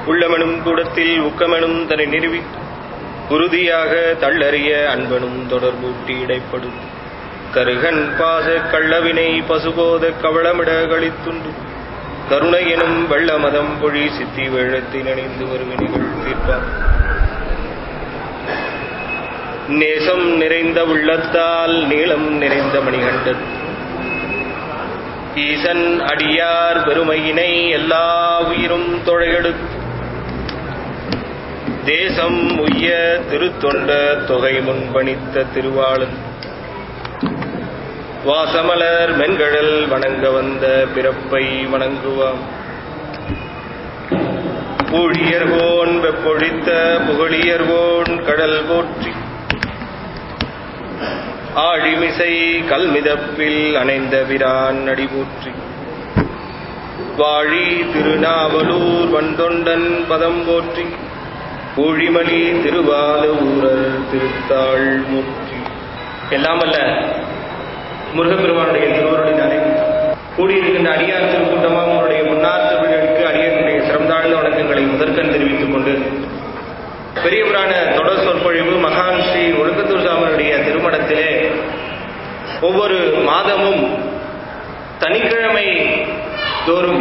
உள்ளமெனும் கூடத்தில் உக்கமெனும் தன்னை நிறுவி உறுதியாக தள்ளறிய அன்பனும் தொடர்பூட்டி இடைப்படும் கருகன் பாச கள்ளவினை பசுபோத கவளமிட கழித்துண்டு கருணை எனும் வெள்ளமதம் பொழி சித்தி வெள்ளத்தில் இணைந்து வருவினைகள் தீர்ப்பார் நேசம் நிறைந்த உள்ளத்தால் நீளம் நிறைந்த மணிகண்டன் ஈசன் அடியார் பெருமையினை எல்லா உயிரும் தொழையெடுத்து தேசம் உய்ய திருத்தொண்ட தொகை முன்பணித்த திருவாளன் வாசமலர் மென்கடல் வணங்க வந்த பிறப்பை வணங்குவாம் ஊழியர்கோன் வெப்பொழித்த புகழியர்கோன் கடல் போற்றி ஆழிமிசை கல்மிதப்பில் அணைந்த விரான் அடிபூற்றி வாழி திருநாவலூர் வந்தொண்டன் பதம் போற்றி ஊழிமலி திருவால ஊரர் திருத்தாள் மூர்த்தி எல்லாமல்ல முருகப்பெருமானுடைய திருவருளினாலே கூடியிருக்கின்ற அடியார் திருக்கூட்டமாக உங்களுடைய முன்னார் திருவிழருக்கு அடியாருடைய சிறந்தாழ்ந்த வணக்கங்களை முதற்கண் தெரிவித்துக் கொண்டு பெரிய புராண தொடர் சொற்பொழிவு மகான் ஸ்ரீ ஒழுக்கத்தூர் சாமனுடைய திருமணத்திலே ஒவ்வொரு மாதமும் சனிக்கிழமை தோறும்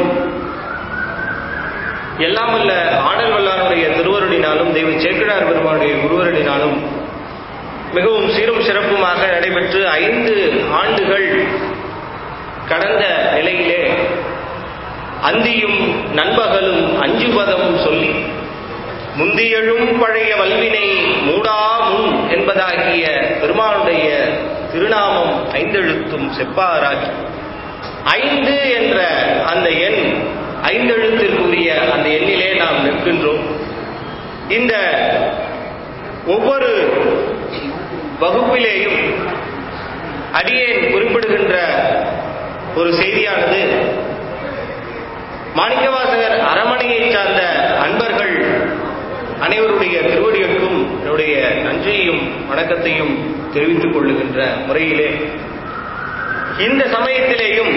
எல்லாம் வல்ல ஆடல் வல்லாருடைய திருவருளினாலும் தெய்வ சேக்கிழார் பெருமானுடைய குருவருளினாலும் மிகவும் சீரும் சிறப்புமாக நடைபெற்று ஐந்து ஆண்டுகள் கடந்த நிலையிலே அந்தியும் நண்பகலும் அஞ்சு பதமும் சொல்லி முந்தியழும் பழைய வல்வினை மூடா முன் என்பதாகிய பெருமானுடைய திருநாமம் ஐந்தெழுத்தும் செப்பாராகி ஐந்து என்ற அந்த எண் ஐந்தெழுத்திற்குரிய அந்த எண்ணிலே நாம் நிற்கின்றோம் இந்த ஒவ்வொரு வகுப்பிலேயும் அடியேன் குறிப்பிடுகின்ற ஒரு செய்தியானது மாணிக்கவாசகர் அரமனையை சார்ந்த அன்பர்கள் அனைவருடைய திருவடிகளுக்கும் என்னுடைய நன்றியையும் வணக்கத்தையும் தெரிவித்துக் கொள்ளுகின்ற முறையிலே இந்த சமயத்திலேயும்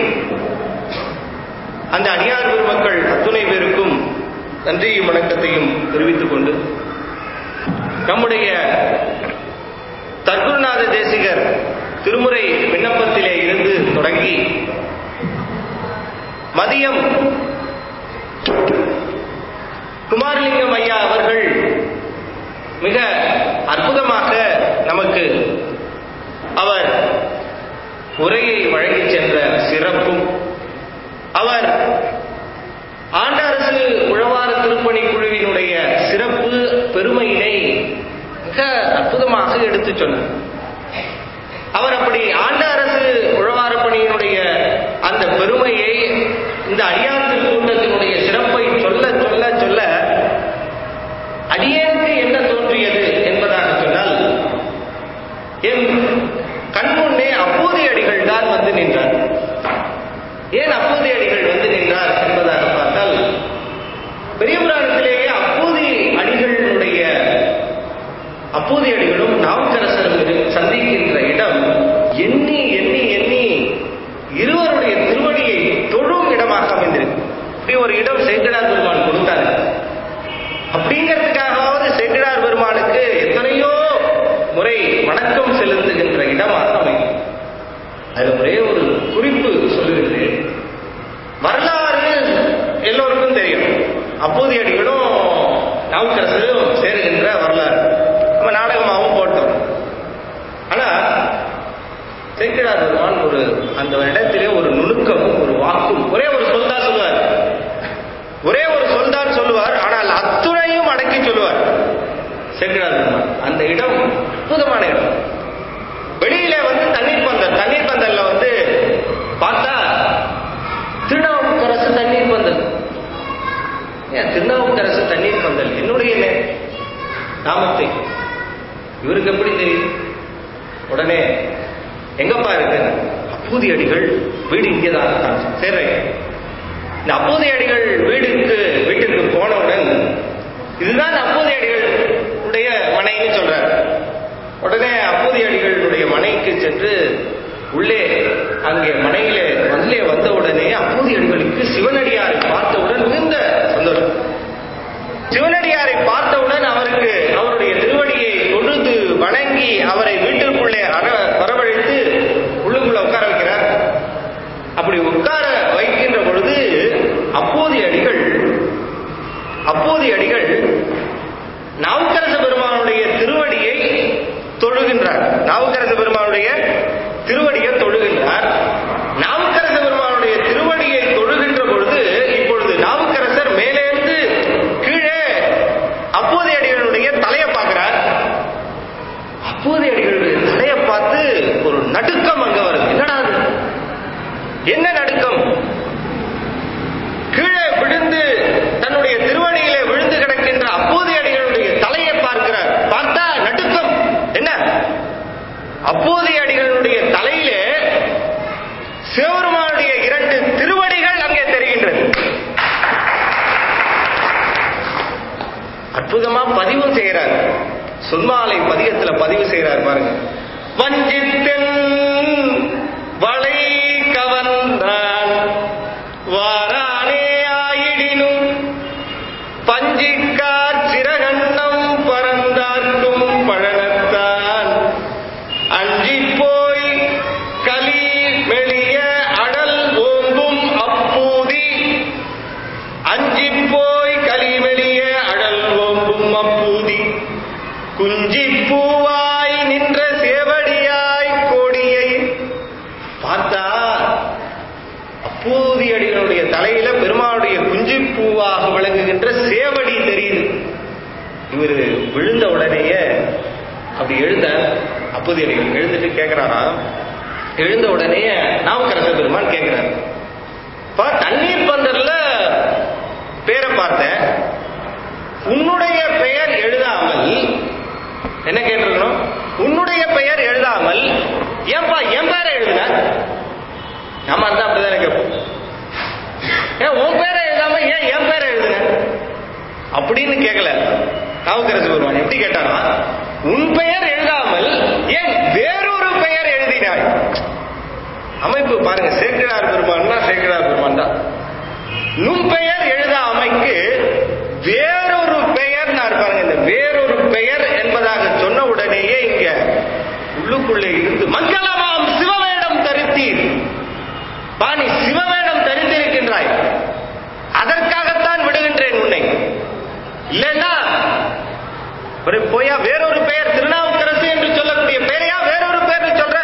அந்த அடியார் பெருமக்கள் அத்துணை பேருக்கும் நன்றியும் வணக்கத்தையும் தெரிவித்துக் கொண்டு நம்முடைய தற்குருநாத தேசிகர் திருமுறை விண்ணப்பத்திலே இருந்து தொடங்கி மதியம் குமாரலிங்கம் ஐயா அவர்கள் மிக அற்புதமாக நமக்கு அவர் உரையை வழங்கிச் சென்ற சிறப்பும் அவர் ஆண்டாரசு உழவார திருப்பணி குழுவினுடைய சிறப்பு பெருமையினை மிக அற்புதமாக எடுத்துச் சொன்னார் அவர் அப்படி ஆண்ட அரசு உழவார பணியினுடைய அந்த பெருமையை இந்த அடியார் கூட்டத்தினுடைய சிறப்பை சொல்ல சொல்ல சொல்ல அடியேனுக்கு என்ன தோன்றியது என்பதாக சொன்னால் என் கண்முன்னே அப்போதைய அடிகள் தான் வந்து நின்றார் ஏன் அப்போதைய அடிகள் வந்து நின்றார் என்பதாக பார்த்தால் பெரிய புராணத்திலேயே அப்போதி அடிகளுடைய அப்போதைய அடிகளும் நாவுக்கரசரும் சந்திக்கின்ற இடம் எண்ணி எண்ணி எண்ணி இருவருடைய திருவடியை தொழும் இடமாக அமைந்திருக்கு இப்படி ஒரு இடம் சேக்கிடார் பெருமான் கொடுத்தாரு அப்படிங்கிறதுக்காகவாவது சேக்கிடார் பெருமானுக்கு எத்தனையோ முறை வணக்கம் செலுத்துகின்ற இடமாக அமையும் அது ஒரே ஒரு குறிப்பு சொல்லுகிறேன் வரலாறு எல்லோருக்கும் தெரியும் அப்போதைய அடிகளும் நாவுக்கரசரும் சேருகின்ற வரலாறு நம்ம நாடகமாகவும் போட்டோம் ஆனா சேக்கிடார் பெருமான் ஒரு அந்த இடத்திலே ஒரு நுணுக்கமும் ஒரு வாக்கும் ஒரே ஒரு சொல் தான் சொல்லுவார் ஒரே ஒரு சொல் தான் சொல்லுவார் ஆனால் அத்துணையும் அடக்கி சொல்லுவார் சேக்கிடார் பெருமான் அந்த இடம் அற்புதமான இடம் வெளியில வந்து தண்ணீர் பந்தல் தண்ணீர் பந்தல்ல வந்து பார்த்தா திருநாவுக்கரசு தண்ணீர் பந்தல் ஏன் திருநாவுக்கரசு தண்ணீர் பந்தல் என்னுடைய நாமத்தை இவருக்கு எப்படி தெரியும் உடனே எங்கப்பா இருக்கு அப்பூதி அடிகள் வீடு இங்கேதான் இருக்காங்க சரி இந்த அப்பூதி அடிகள் வீடுக்கு வீட்டுக்கு போனவுடன் இதுதான் அப்பூதி அடிகள் உடைய மனைன்னு சொல்றாரு உடனே அப்பூதி அடிகளுடைய மனைக்கு சென்று உள்ளே அங்கே மனையிலே உள்ளே வந்த உடனே அப்பூதி அடிகளுக்கு சிவனடியாரை பார்த்தவுடன் மிகுந்த சந்தோஷம் சிவனடியாரை பார்த்தவுடன் அவருக்கு அவருடைய திருவடியை தொழுது வணங்கி அவரை வீட்டிற்குள்ளே அர- வரவழைத்து உள்ளுக்குள்ள உட்கார வைக்கிறார் அப்படி உட்கார வைக்கின்ற பொழுது அப்போதைய அடிகள் அப்போதைய அடிகள் நாவுக்கரச பெருமானுடைய திருவடியை தொழுகின்றார் நாவுக்கரச பெருமானுடைய திருவடியை தொழுகின்றார் நாவுக்கரச பெருமானுடைய திருவடியை தொழுகின்ற பொழுது இப்பொழுது நாவுக்கரசர் மேலேந்து கீழே அப்போதைய அடிகளுடைய தலையை பார்க்கிறார் அப்போதைய அடிகளுடைய தலையை பார்த்து ஒரு நடுக்கம் அங்க வருது என்னடா அது என்ன நடுக்கம் கீழே விழுந்து தன்னுடைய திருவடியிலே விழுந்து கிடக்கின்ற அப்போதைய அடிகளுடைய தலையை பார்க்கிறார் பார்த்தா நடுக்கம் என்ன அப்போதைய அடிகளுடைய தலையிலே சிவபெருமானுடைய இரண்டு திருவடிகள் அங்கே தெரிகின்றது அற்புதமா பதிவு செய்கிறார் சொன்மாலை பதிகத்துல பதிவு செய்கிறார் பாருங்க வஞ்சித்தென் வளை கவர்ந்தான் வாரானே ஆயிடினும் பஞ்சிக்கார் சிறகண்ணம் பறந்தார்க்கும் பழனத்தான் அஞ்சி போய் கலி மெளிய அடல் ஓம்பும் அப்பூதி அஞ்சி போய் கலிமெளிய அடல் ஓம்பும் அப்பூதி குஞ்சி பூவாய் நின்ற சேவடியாய் கோடியை பார்த்தா அப்பூதி அடிகளுடைய தலையில பெருமாளுடைய குஞ்சி பூவாக விளங்குகின்ற சேவடி தெரியுது இவர் விழுந்த உடனேயே அப்படி எழுந்த அப்போது அடிகள் எழுந்துட்டு கேட்கிறாரா எழுந்த உடனே நாவுக்கரசர் பெருமான் கேட்கிறார் பா தண்ணீர் பந்தர்ல பேரை பார்த்தேன் உன்னுடைய பெயர் எழுதாமல் என்ன கேட்டிருக்கணும் உன்னுடைய பெயர் எழுதாமல் ஏன்பா என் பேரை எழுதுன ஆமா தான் அப்படிதான் கேட்போம் ஏன் உன் பேரை எழுதாம ஏன் என் பேரை எழுதுன அப்படின்னு கேட்கல நாவுக்கரசு பெருமான் எப்படி கேட்டாரா உன் பெயர் எழுதாமல் ஏன் வேறொரு பெயர் எழுதினாய் அமைப்பு பாருங்க சேக்கிழார் பெருமான்னா சேக்கிழார் பெருமான் தான் நும் பெயர் எழுதாமைக்கு வேறொரு பெயர் நான் பாருங்க இந்த வேறொரு பெயர் என்பதாக சொன்ன உடனேயே இங்க உள்ளுக்குள்ளே இருந்து மங்களமாம் சிவவேடம் தரித்தீர் பாணி சிவவேடம் தரித்திருக்கின்றாய் அதற்காகத்தான் விடுகின்றேன் உன்னை இல்லைன்னா ஒரு போயா வேறொரு பெயர் திருநாவுக்கரசு என்று சொல்லக்கூடிய பெயரையா வேறொரு பெயர் சொல்ற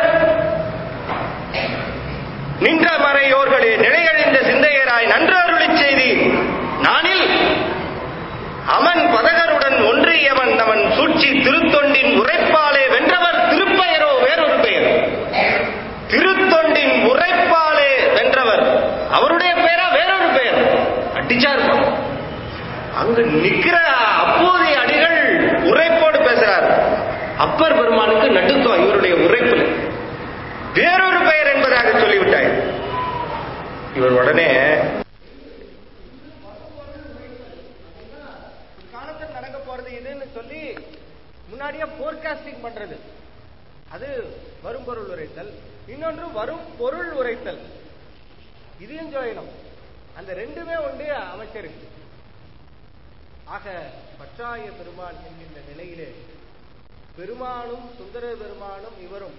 நின்ற மறையோர்களே நிலையழிந்த சிந்தையராய் நன்று அருளிச் செய்தி நானில் அவன் பதகருடன் ஒன்றியவன் அவன் சூழ்ச்சி திருத்தொண்டின் உரைப்பாலே வென்றவர் திருப்பெயரோ வேறொரு பெயர் திருத்தொண்டின் உரைப்பாலே வென்றவர் அவருடைய பெயரா வேறொரு பெயர் அடிச்சார் அங்கு நிக்கிற அப்போதைய அடிகள் உரைப்போடு பேசுறார் அப்பர் பெருமானுக்கு நடுக்கம் இவருடைய உரைப்புல வேறொரு பெயர் என்பதாக சொல்லிவிட்டாய் இவர் உடனே காலத்தில் நடக்க போறது இதுன்னு சொல்லி முன்னாடியே போர்காஸ்டிங் பண்றது அது வரும் பொருள் உரைத்தல் இன்னொன்று வரும் பொருள் உரைத்தல் இதையும் சொல்லணும் அந்த ரெண்டுமே உண்டு அமைச்சருக்கு ஆக பற்றாய பெருமான் என்கின்ற நிலையிலே பெருமானும் சுந்தர பெருமானும் இவரும்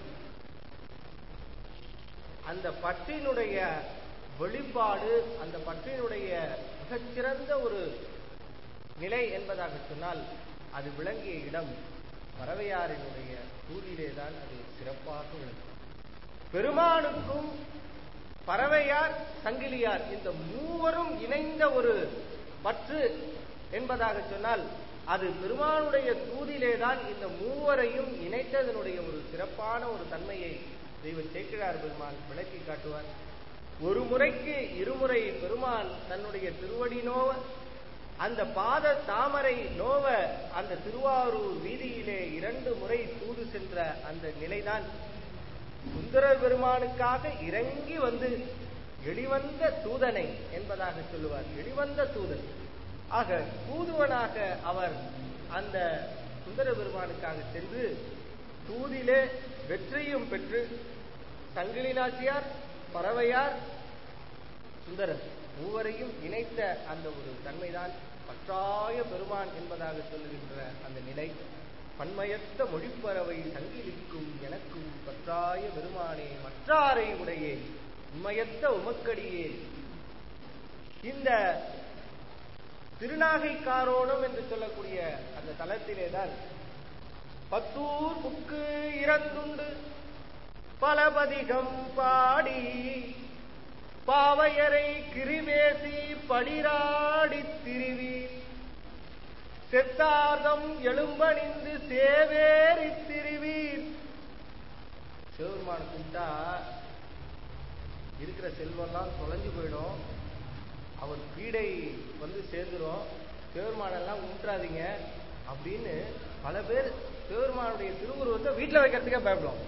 அந்த பற்றினுடைய வெளிப்பாடு அந்த பற்றினுடைய மிகச்சிறந்த ஒரு நிலை என்பதாக சொன்னால் அது விளங்கிய இடம் பறவையாரினுடைய தூதிலே தான் அது சிறப்பாக விளங்கும் பெருமானுக்கும் பறவையார் சங்கிலியார் இந்த மூவரும் இணைந்த ஒரு பற்று என்பதாக சொன்னால் அது பெருமானுடைய தூதிலே தான் இந்த மூவரையும் இணைத்ததனுடைய ஒரு சிறப்பான ஒரு தன்மையை தெய்வ சேக்கிழார் பெருமான் விளக்கி காட்டுவார் ஒரு முறைக்கு இருமுறை பெருமான் தன்னுடைய திருவடி நோவ அந்த பாத தாமரை நோவ அந்த திருவாரூர் வீதியிலே இரண்டு முறை தூது சென்ற அந்த நிலைதான் சுந்தர பெருமானுக்காக இறங்கி வந்து வெளிவந்த தூதனை என்பதாக சொல்லுவார் வெளிவந்த தூதன் ஆக தூதுவனாக அவர் அந்த சுந்தர பெருமானுக்காக சென்று தூதிலே வெற்றியும் பெற்று சங்கிலி நாச்சியார் பறவையார் சுந்தரர் மூவரையும் இணைத்த அந்த ஒரு தன்மைதான் பற்றாய பற்றாய பெருமான் என்பதாக சொல்லுகின்ற அந்த நிலை பன்மயத்த மொழிப்பறவை சங்கிலிக்கும் எனக்கும் பற்றாய பெருமானே மற்றாரை உடையே உண்மையத்த உமக்கடியே இந்த திருநாகைக்காரோணம் என்று சொல்லக்கூடிய அந்த தலத்திலேதான் பத்தூர் புக்கு இறந்துண்டு பலபதிகம் பாடி பாவையரை கிரிவேசி படிராடித் திரிவீர் செத்தார்தம் எழும்பணிந்து சேவேரித் திரிவீர் சிவபெருமான கூப்பிட்டா இருக்கிற செல்வம்லாம் தொலைஞ்சு போயிடும் அவர் பீடை வந்து சேர்ந்துரும் சிவபெருமானெல்லாம் ஊற்றாதீங்க அப்படின்னு பல பேர் சிவபெருமானுடைய திருவுருவத்தை வீட்டில் வைக்கிறதுக்கே பயப்படுவோம்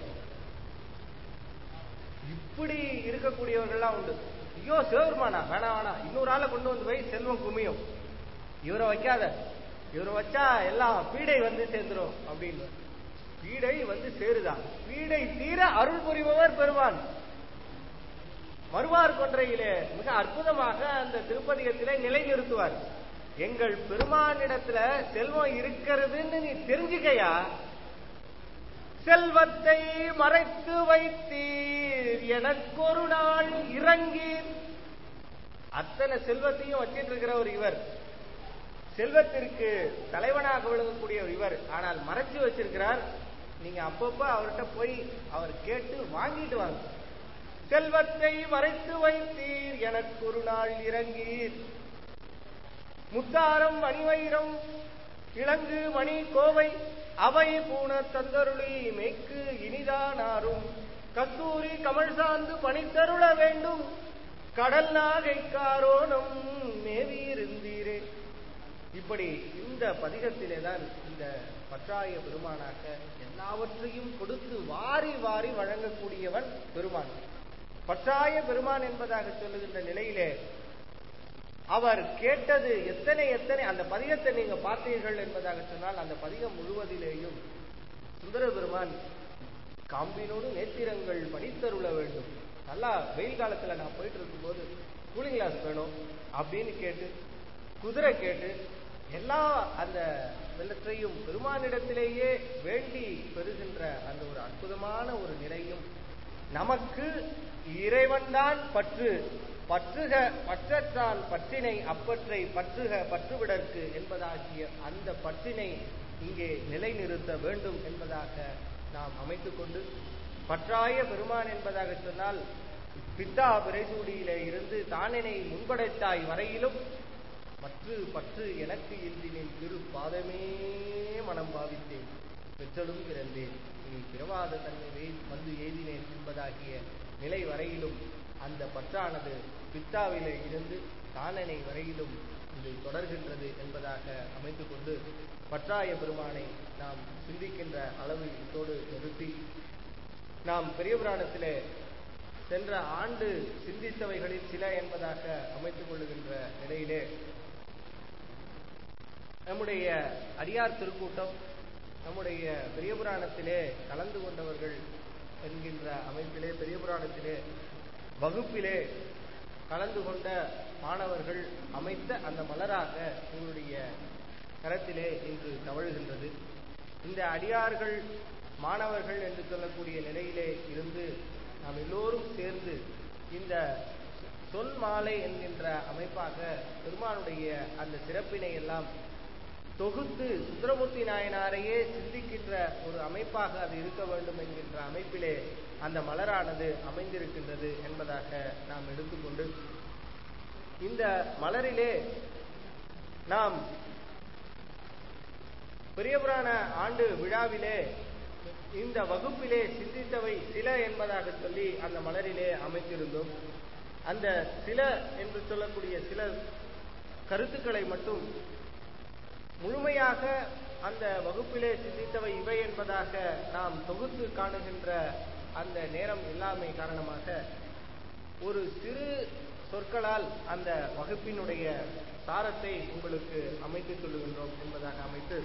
இப்படி இருக்கக்கூடியவர்கள்லாம் உண்டு ஐயோ சிவபெருமானா வேணாம் வேணாம் இன்னொரு ஆளை கொண்டு வந்து போய் செல்வம் குமியும் இவரை வைக்காத இவரை வச்சா எல்லாம் பீடை வந்து சேர்ந்துரும் அப்படின்னு பீடை வந்து சேருதான் பீடை தீர அருள் புரிபவர் பெருமான் மறுவார் கொன்றையிலே மிக அற்புதமாக அந்த திருப்பதிகத்திலே நிலைநிறுத்துவார் எங்கள் பெருமானிடத்துல செல்வம் இருக்கிறதுன்னு நீ தெரிஞ்சுக்கையா செல்வத்தை மறைத்து வைத்தீர் எனக்கொரு நாள் இறங்கீர் அத்தனை செல்வத்தையும் வச்சிட்டு இருக்கிறவர் இவர் செல்வத்திற்கு தலைவனாக விளங்கக்கூடிய இவர் ஆனால் மறைச்சு வச்சிருக்கிறார் நீங்க அப்பப்ப அவர்கிட்ட போய் அவர் கேட்டு வாங்கிட்டு வாங்க செல்வத்தை மறைத்து வைத்தீர் எனக்கு ஒரு நாள் இறங்கீர் முத்தாரம் மணிவயிரம் இளங்கு மணி கோவை அவை பூண தந்தருளி மேற்கு இனிதானாரும் கஸ்தூரி கமல் சார்ந்து பணித்தருள வேண்டும் கடல் நாகைக்காரோனம் மேவியிருந்தீரே இப்படி இந்த பதிகத்திலே தான் இந்த பற்றாய பெருமானாக எல்லாவற்றையும் கொடுத்து வாரி வாரி வழங்கக்கூடியவன் பெருமான் பற்றாய பெருமான் என்பதாக சொல்லுகின்ற நிலையிலே அவர் கேட்டது எத்தனை எத்தனை அந்த பதிகத்தை நீங்க பார்த்தீர்கள் என்பதாக சொன்னால் அந்த பதிகம் முழுவதிலேயும் சுந்தர பெருமான் காம்பினோடு நேத்திரங்கள் பணித்தருள வேண்டும் நல்லா வெயில் காலத்துல நான் போயிட்டு இருக்கும்போது கூலிங் கிளாஸ் வேணும் அப்படின்னு கேட்டு குதிரை கேட்டு எல்லா அந்த வெள்ளத்தையும் பெருமானிடத்திலேயே வேண்டி பெறுகின்ற அந்த ஒரு அற்புதமான ஒரு நிலையும் நமக்கு இறைவன்தான் பற்று பற்றுக பற்றற்றான் பற்றினை அப்பற்றை பற்றுக பற்றுவிடற்கு என்பதாகிய அந்த பற்றினை இங்கே நிலைநிறுத்த வேண்டும் என்பதாக நாம் அமைத்துக் கொண்டு பற்றாய பெருமான் என்பதாக சொன்னால் பித்தா பிறைசூடியிலே இருந்து தானினை முன்படைத்தாய் வரையிலும் மற்று பற்று எனக்கு இன்றினின் திரு பாதமே மனம் பாவித்தேன் பெற்றலும் பிறந்தேன் இனி பிறவாத தன்மை வெய்- வந்து எய்தினேன் என்பதாகிய நிலை வரையிலும் அந்த பற்றானது பித்தாவிலே இருந்து தானனை வரையிலும் இது தொடர்கின்றது என்பதாக அமைத்துக் கொண்டு பற்றாய பெருமானை நாம் சிந்திக்கின்ற அளவு இதோடு நிறுத்தி நாம் பெரிய புராணத்திலே சென்ற ஆண்டு சிந்தித்தவைகளில் சில என்பதாக அமைத்துக் கொள்ளுகின்ற நிலையிலே நம்முடைய அடியார் திருக்கூட்டம் நம்முடைய பெரிய புராணத்திலே கலந்து கொண்டவர்கள் என்கின்ற அமைப்பிலே பெரிய புராணத்திலே வகுப்பிலே கலந்து கொண்ட மாணவர்கள் அமைத்த அந்த மலராக உங்களுடைய கரத்திலே இன்று தவழுகின்றது இந்த அடியார்கள் மாணவர்கள் என்று சொல்லக்கூடிய நிலையிலே இருந்து நாம் எல்லோரும் சேர்ந்து இந்த சொல் மாலை என்கின்ற அமைப்பாக பெருமானுடைய அந்த சிறப்பினை எல்லாம் தொகுத்து சுந்தரமூர்த்தி நாயனாரையே சிந்திக்கின்ற ஒரு அமைப்பாக அது இருக்க வேண்டும் என்கின்ற அமைப்பிலே அந்த மலரானது அமைந்திருக்கின்றது என்பதாக நாம் எடுத்துக்கொண்டு இந்த மலரிலே நாம் பெரியபுராண ஆண்டு விழாவிலே இந்த வகுப்பிலே சிந்தித்தவை சில என்பதாக சொல்லி அந்த மலரிலே அமைத்திருந்தோம் அந்த சில என்று சொல்லக்கூடிய சில கருத்துக்களை மட்டும் முழுமையாக அந்த வகுப்பிலே சிந்தித்தவை இவை என்பதாக நாம் தொகுத்து காணுகின்ற அந்த நேரம் இல்லாமை காரணமாக ஒரு சிறு சொற்களால் அந்த வகுப்பினுடைய சாரத்தை உங்களுக்கு அமைத்து சொல்லுகின்றோம் என்பதாக அமைத்து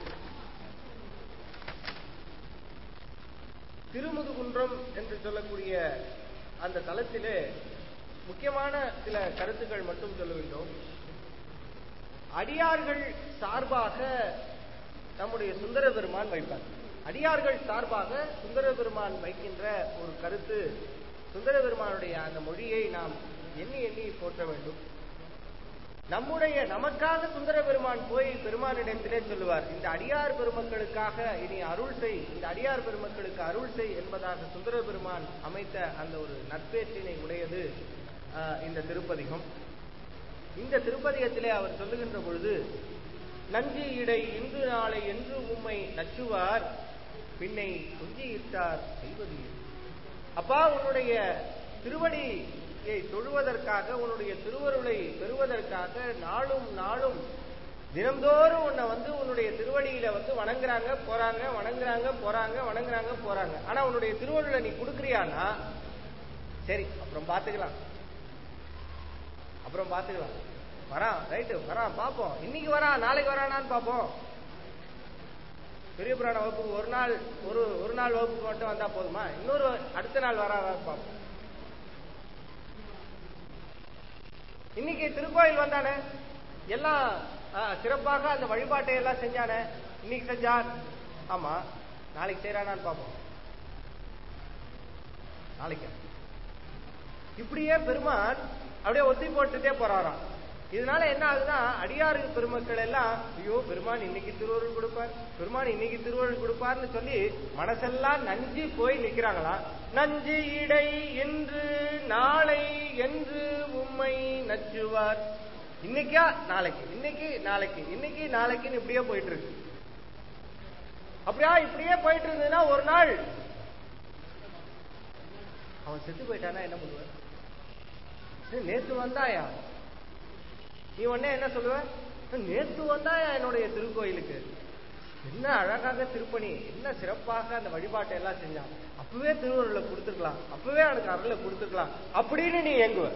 திருமுதுகுன்றம் என்று சொல்லக்கூடிய அந்த தளத்திலே முக்கியமான சில கருத்துக்கள் மட்டும் சொல்லுகின்றோம் அடியார்கள் சார்பாக நம்முடைய சுந்தர பெருமான் வைப்பார் அடியார்கள் சார்பாக சுந்தர பெருமான் வைக்கின்ற ஒரு கருத்து சுந்தர பெருமானுடைய அந்த மொழியை நாம் எண்ணி எண்ணி போற்ற வேண்டும் நம்முடைய நமக்காக சுந்தர பெருமான் போய் பெருமானிடத்திலே சொல்லுவார் இந்த அடியார் பெருமக்களுக்காக இனி அருள் செய் இந்த அடியார் பெருமக்களுக்கு அருள் செய் என்பதாக சுந்தர பெருமான் அமைத்த அந்த ஒரு நற்பேற்றினை உடையது ஆஹ், இந்த திருப்பதிகம் இந்த திருப்பதிகத்திலே அவர் சொல்லுகின்ற பொழுது நஞ்சி இடை இன்று நாளை என்று உம்மை நச்சுவார் பின்னை குஞ்சியிட்டார் செய்வது எது? அப்பா உன்னுடைய திருவடியை தொழுவதற்காக உன்னுடைய திருவருளை பெறுவதற்காக நாளும் நாளும் தினம்தோறும் உன்னை வந்து உன்னுடைய திருவடியில வந்து வணங்குறாங்க போறாங்க வணங்குறாங்க போறாங்க வணங்குறாங்க போறாங்க ஆனா உன்னுடைய திருவருளை நீ கொடுக்குறியானா சரி அப்புறம் பாத்துக்கலாம் அப்புறம் பாத்துக்கலாம் வரான் ரைட்டு வரான் பாப்போம் இன்னைக்கு வரான் நாளைக்கு வரானான்னு பாப்போம் பெரிய புராண வகுப்புக்கு ஒரு நாள் ஒரு ஒரு நாள் வகுப்புக்கு மட்டும் வந்தா போதுமா இன்னொரு அடுத்த நாள் வராதான்னு பார்ப்போம் இன்னைக்கு திருக்கோயில் வந்தானே எல்லாம் ஆ, சிறப்பாக அந்த வழிபாட்டை எல்லாம் செஞ்சானே இன்னைக்கு செஞ்சான் ஆமா நாளைக்கு செய்யறானான்னு பார்ப்போம் நாளைக்கு இப்படியே பெருமான் அப்படியே ஒத்தி போட்டுட்டே போறாராம் இதனால என்ன ஆகுதுன்னா அடியாறு பெருமக்கள் எல்லாம் ஐயோ பெருமான் இன்னைக்கு திருவருள் கொடுப்பார் பெருமான் இன்னைக்கு திருவருள் கொடுப்பார்னு சொல்லி மனசெல்லாம் நஞ்சு போய் நிக்கிறாங்களாம் நஞ்சு இடை என்று நாளை என்று உம்மை நச்சுவார் இன்னைக்கா நாளைக்கு இன்னைக்கு நாளைக்கு இன்னைக்கு நாளைக்குன்னு இப்படியே போயிட்டு இருக்கு அப்படியா இப்படியே போயிட்டு இருந்ததுன்னா ஒரு நாள் அவன் செத்து போயிட்டானா என்ன பண்ணுவ ஏய், நேத்து வந்தாயா நீ உடனே என்ன சொல்லுவ ஏய், நேத்து வந்தாயா என்னுடைய திருக்கோயிலுக்கு என்ன அழகாக திருப்பணி என்ன சிறப்பாக அந்த வழிபாட்டை எல்லாம் செஞ்சான் அப்பவே திருவருளை கொடுத்துக்கலாம் அப்பவே அவனுக்கு அருளை கொடுத்துக்கலாம் அப்படின்னு நீ ஏங்குவ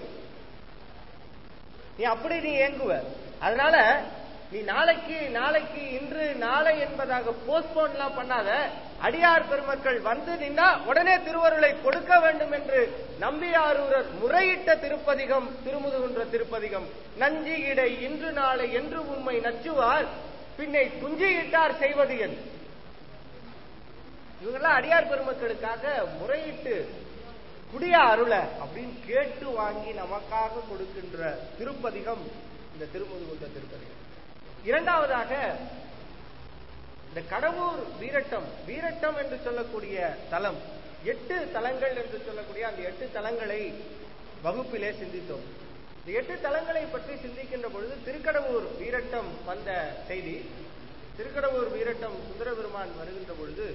நீ அப்படி நீ ஏங்குவ அதனால நீ நாளைக்கு நாளைக்கு இன்று நாளை என்பதாக போஸ்ட்போன் எல்லாம் பண்ணாத அடியார் பெருமக்கள் வந்து நின்னா உடனே திருவருளை கொடுக்க வேண்டும் என்று நம்பியாரூரர் முறையிட்ட திருப்பதிகம் திருமுதுகுன்ற திருப்பதிகம் நஞ்சி இடை இன்று நாளை என்று உண்மை நச்சுவார் பின்னை குஞ்சியிட்டார் செய்வது என் இவங்கெல்லாம் அடியார் பெருமக்களுக்காக முறையிட்டு குடிய அருள அப்படின்னு கேட்டு வாங்கி நமக்காக கொடுக்கின்ற திருப்பதிகம் இந்த திருமுதுகுன்ற திருப்பதிகம் இரண்டாவதாக இந்த கடவுர் வீரட்டம் வீரட்டம் என்று சொல்லக்கூடிய தலம் எட்டு தலங்கள் என்று சொல்லக்கூடிய அந்த எட்டு தலங்களை வகுப்பிலே சிந்தித்தோம் இந்த எட்டு தலங்களை பற்றி சிந்திக்கின்ற பொழுது திருக்கடவுர் வீரட்டம் வந்த செய்தி திருக்கடவுர் வீரட்டம் சுந்தர பெருமான் வருகின்ற பொழுது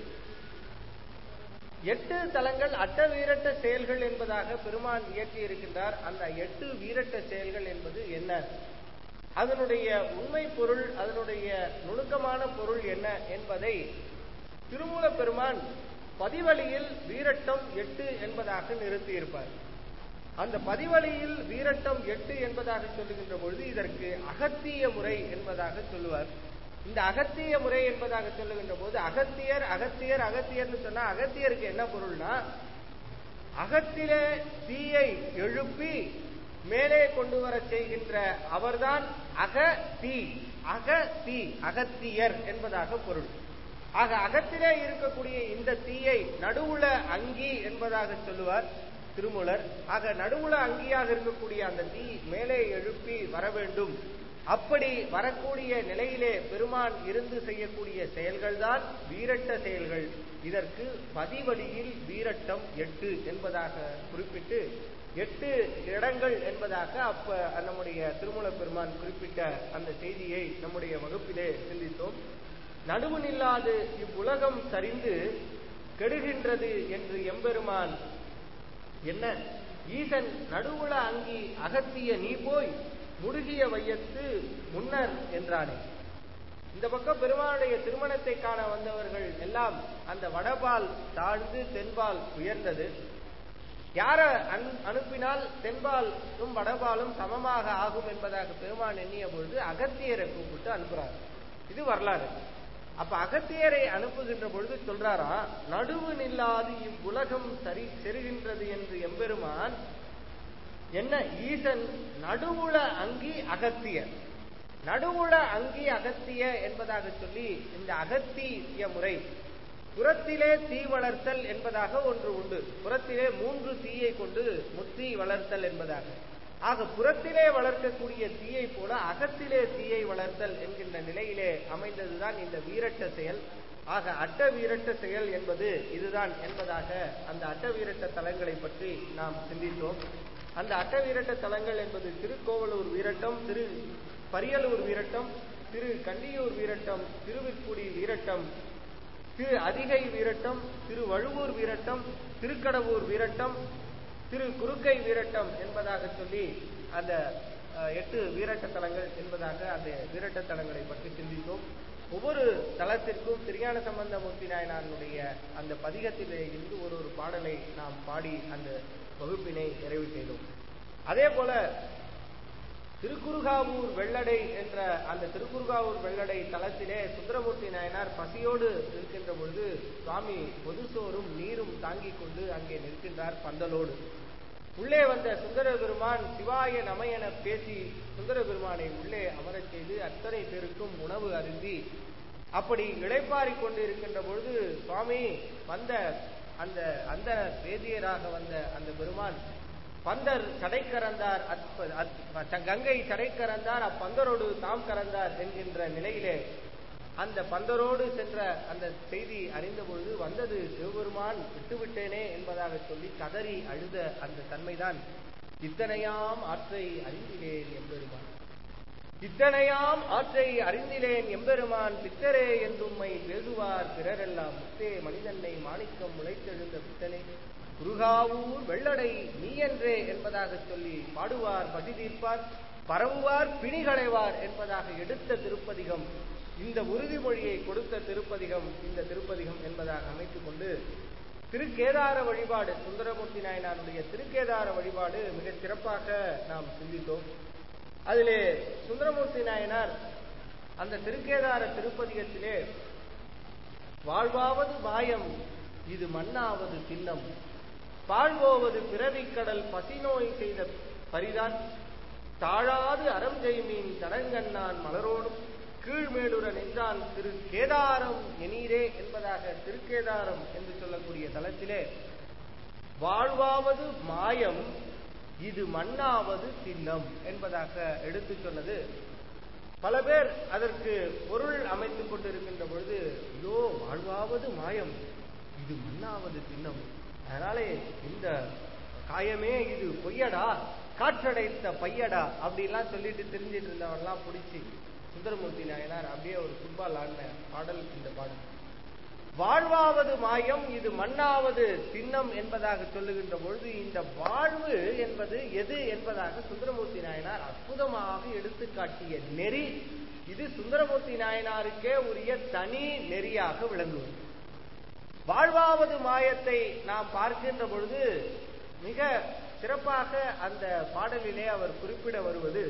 எட்டு தலங்கள் அட்ட வீரட்ட செயல்கள் என்பதாக பெருமான் இயற்றி இருக்கின்றார் அந்த எட்டு வீரட்ட செயல்கள் என்பது என்ன அதனுடைய உண்மை பொருள் அதனுடைய நுணுக்கமான பொருள் என்ன என்பதை திருமூல பெருமான் பதிவழியில் வீரட்டம் எட்டு என்பதாக நிறுத்தியிருப்பார் அந்த பதிவழியில் வீரட்டம் எட்டு என்பதாக சொல்லுகின்ற பொழுது இதற்கு அகத்திய முறை என்பதாக சொல்லுவார் இந்த அகத்திய முறை என்பதாக சொல்லுகின்ற போது அகத்தியர் அகத்தியர் அகத்தியர்னு சொன்னா அகத்தியருக்கு என்ன பொருள்னா அகத்திலே தீயை எழுப்பி மேலே கொண்டு வர செய்கின்ற அவர்தான் அக தீ அக தீ அகத்தியர் என்பதாக பொருள் ஆக அகத்திலே இருக்கக்கூடிய இந்த தீயை நடுவுல அங்கி என்பதாக சொல்லுவார் திருமூலர் ஆக நடுவுல அங்கியாக இருக்கக்கூடிய அந்த தீ மேலே எழுப்பி வர வேண்டும் அப்படி வரக்கூடிய நிலையிலே பெருமான் இருந்து செய்யக்கூடிய செயல்கள்தான் வீரட்ட செயல்கள் இதற்கு பதிவழியில் வீரட்டம் எட்டு என்பதாக குறிப்பிட்டு எட்டு இடங்கள் என்பதாக அப்ப நம்முடைய திருமூல பெருமான் குறிப்பிட்ட அந்த செய்தியை நம்முடைய வகுப்பிலே சிந்தித்தோம் நடுவு நில்லாது இவ்வுலகம் சரிந்து கெடுகின்றது என்று எம்பெருமான் என்ன ஈசன் நடுவுல அங்கி அகத்திய நீ போய் முடுகிய வையத்து முன்னர் என்றானே இந்த பக்கம் பெருமானுடைய திருமணத்தை காண வந்தவர்கள் எல்லாம் அந்த வடபால் தாழ்ந்து தென்பால் உயர்ந்தது யார அன்- அனுப்பினால் தென்பாலும் வடபாலும் சமமாக ஆகும் என்பதாக பெருமான் எண்ணிய பொழுது அகத்தியரை கூப்பிட்டு அனுப்புறார் இது வரலாறு அப்ப அகத்தியரை அனுப்புகின்ற பொழுது சொல்றாரா நடுவு நில்லாது இவ்வுலகம் சரி செருகின்றது என்று எம்பெருமான் என்ன ஈசன் நடுவுல அங்கி அகத்தியர் நடுவுல அங்கி அகத்திய என்பதாக சொல்லி இந்த அகத்திய முறை புறத்திலே தீ வளர்த்தல் என்பதாக ஒன்று உண்டு புறத்திலே மூன்று தீயை கொண்டு முத்தி வளர்த்தல் என்பதாக ஆக புறத்திலே வளர்க்கக்கூடிய தீயை போல அகத்திலே தீயை வளர்த்தல் என்கின்ற நிலையிலே அமைந்ததுதான் இந்த வீரட்ட செயல் ஆக அட்ட வீரட்ட செயல் என்பது இதுதான் என்பதாக அந்த அட்ட வீரட்ட தலங்களை பற்றி நாம் சிந்தித்தோம் அந்த அட்ட வீரட்ட தலங்கள் என்பது திருக்கோவலூர் வீரட்டம் திரு பரியலூர் வீரட்டம் திரு கண்டியூர் வீரட்டம் திருவிற்குடி வீரட்டம் திரு அதிகை வீரட்டம் திரு வழுவூர் வீரட்டம் திருக்கடவூர் வீரட்டம் திரு குறுக்கை வீரட்டம் என்பதாக சொல்லி அந்த அஹ், எட்டு வீரட்ட தலங்கள் என்பதாக அந்த வீரட்ட தலங்களை பற்றி சிந்தித்தோம் ஒவ்வொரு தலத்திற்கும் திருஞான சம்பந்தமூர்த்தி நாயனாருடைய அந்த பதிகத்திலே இருந்து ஒரு ஒரு பாடலை நாம் பாடி அந்த வகுப்பினை நிறைவு செய்தோம் அதே போல திருக்குறுகாவூர் வெள்ளடை என்ற அந்த திருக்குறுகாவூர் வெள்ளடை தலத்திலே சுந்தரமூர்த்தி நாயனார் பசியோடு இருக்கின்ற பொழுது சுவாமி பொதுசோறும் நீரும் தாங்கிக் கொண்டு அங்கே நிற்கின்றார் பந்தலோடு உள்ளே வந்த சுந்தர பெருமான் சிவாய நம என பேசி சுந்தர பெருமானை உள்ளே அமரச் செய்து அத்தனை பேருக்கும் உணவு அருந்தி அப்படி இளைப்பாறிக் கொண்டு இருக்கின்ற பொழுது சுவாமி வந்த அந்த அந்த வேதியராக வந்த அந்த பெருமான் பந்தர் சடை கறந்தார் அற்ப- அத்- கங்கை சடை கறந்தார் அப்பந்தரோடு தாம் கறந்தார் என்கின்ற நிலையிலே அந்த பந்தரோடு சென்ற அந்த செய்தி அறிந்த பொழுது வந்தது சிவபெருமான் விட்டுவிட்டேனே என்பதாக சொல்லி கதறி அழுத அந்த தன்மைதான் இத்தனையாம் ஆற்றை அறிந்திலேன் எம்பெருமான் இத்தனையாம் ஆற்றை அறிந்திலேன் எம்பெருமான் பித்தரே என்றும்மை பேசுவார் பிறரெல்லாம் முத்தே மனிதன்னை மாணிக்கம் முளைத்தெழுந்த பித்தனே குருகாவூர் வெள்ளடை நீ என்றே என்பதாக சொல்லி பாடுவார் பசி தீர்ப்பார் பரவுவார் பிணிகளைவார் என்பதாக எடுத்த திருப்பதிகம் இந்த உறுதிமொழியை கொடுத்த திருப்பதிகம் இந்த திருப்பதிகம் என்பதாக அமைத்துக் கொண்டு திருக்கேதார வழிபாடு சுந்தரமூர்த்தி நாயனாருடைய திருக்கேதார வழிபாடு மிக சிறப்பாக நாம் சிந்தித்தோம் அதிலே சுந்தரமூர்த்தி நாயனார் அந்த திருக்கேதார திருப்பதிகத்திலே வாழ்வாவது மாயம் இது மண்ணாவது திண்ணம் பாழ்வோவது பிறவிக்கடல் பசிநோய் செய்த பரிதான் தாழாது அறம் செய்மீன் தடங்கண்ணான் மலரோடும் கீழ்மேலுற நின்றான் திரு கேதாரம் எனீரே என்பதாக திருக்கேதாரம் என்று சொல்லக்கூடிய தலத்திலே வாழ்வாவது மாயம் இது மண்ணாவது திண்ணம் என்பதாக எடுத்துச் சொன்னது பல பேர் அதற்கு பொருள் அமைத்துக் கொண்டிருக்கின்ற பொழுது ஐயோ வாழ்வாவது மாயம் இது மண்ணாவது திண்ணம் அதனாலே இந்த காயமே இது பொய்யடா காற்றடைத்த பையடா அப்படிலாம் சொல்லிட்டு தெரிஞ்சிட்டு இருந்தவரெல்லாம் பிடிச்சி சுந்தரமூர்த்தி நாயனார் அப்படியே ஒரு ஃபுட்பால் ஆடின பாடல் இந்த பாடல் வாழ்வாவது மாயம் இது மண்ணாவது திண்ணம் என்பதாக சொல்லுகின்ற பொழுது இந்த வாழ்வு என்பது எது என்பதாக சுந்தரமூர்த்தி நாயனார் அற்புதமாக எடுத்து காட்டிய நெறி இது சுந்தரமூர்த்தி நாயனாருக்கே உரிய தனி நெறியாக விளங்குவது வாழ்வாவது மாயத்தை நாம் பார்க்கின்ற பொழுது மிக சிறப்பாக அந்த பாடலிலே அவர் குறிப்பிட வருவது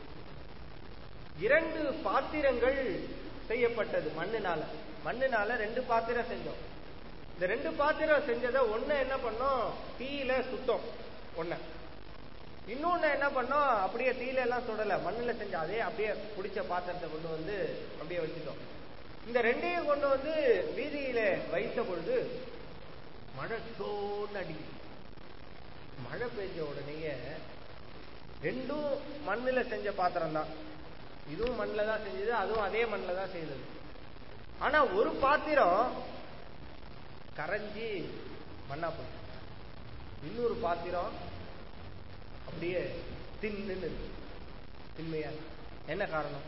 இரண்டு பாத்திரங்கள் செய்யப்பட்டது மண்ணினால மண்ணினால ரெண்டு பாத்திரம் செஞ்சோம் இந்த ரெண்டு பாத்திரம் செஞ்சதை ஒண்ணு என்ன பண்ணோம் தீயில சுத்தம் ஒண்ண இன்னொன்னு என்ன பண்ணோம் அப்படியே தீயில எல்லாம் சுடல மண்ணுல செஞ்ச அதே அப்படியே பிடிச்ச பாத்திரத்தை கொண்டு வந்து அப்படியே வச்சுட்டோம் இந்த ரெண்டையும் கொண்டு வந்து வீதியில வைத்த பொழுது மழை சோன்னு அடிக்குது மழை பெஞ்ச உடனேயே ரெண்டும் மண்ணுல செஞ்ச பாத்திரம் தான் இதுவும் மண்ணில் தான் செஞ்சது அதுவும் அதே மண்ணில் தான் செய்தது ஆனா ஒரு பாத்திரம் கரைஞ்சி மண்ணா போச்சு இன்னொரு பாத்திரம் அப்படியே தின்னு இருக்கு திண்மையா இருக்கு. என்ன காரணம்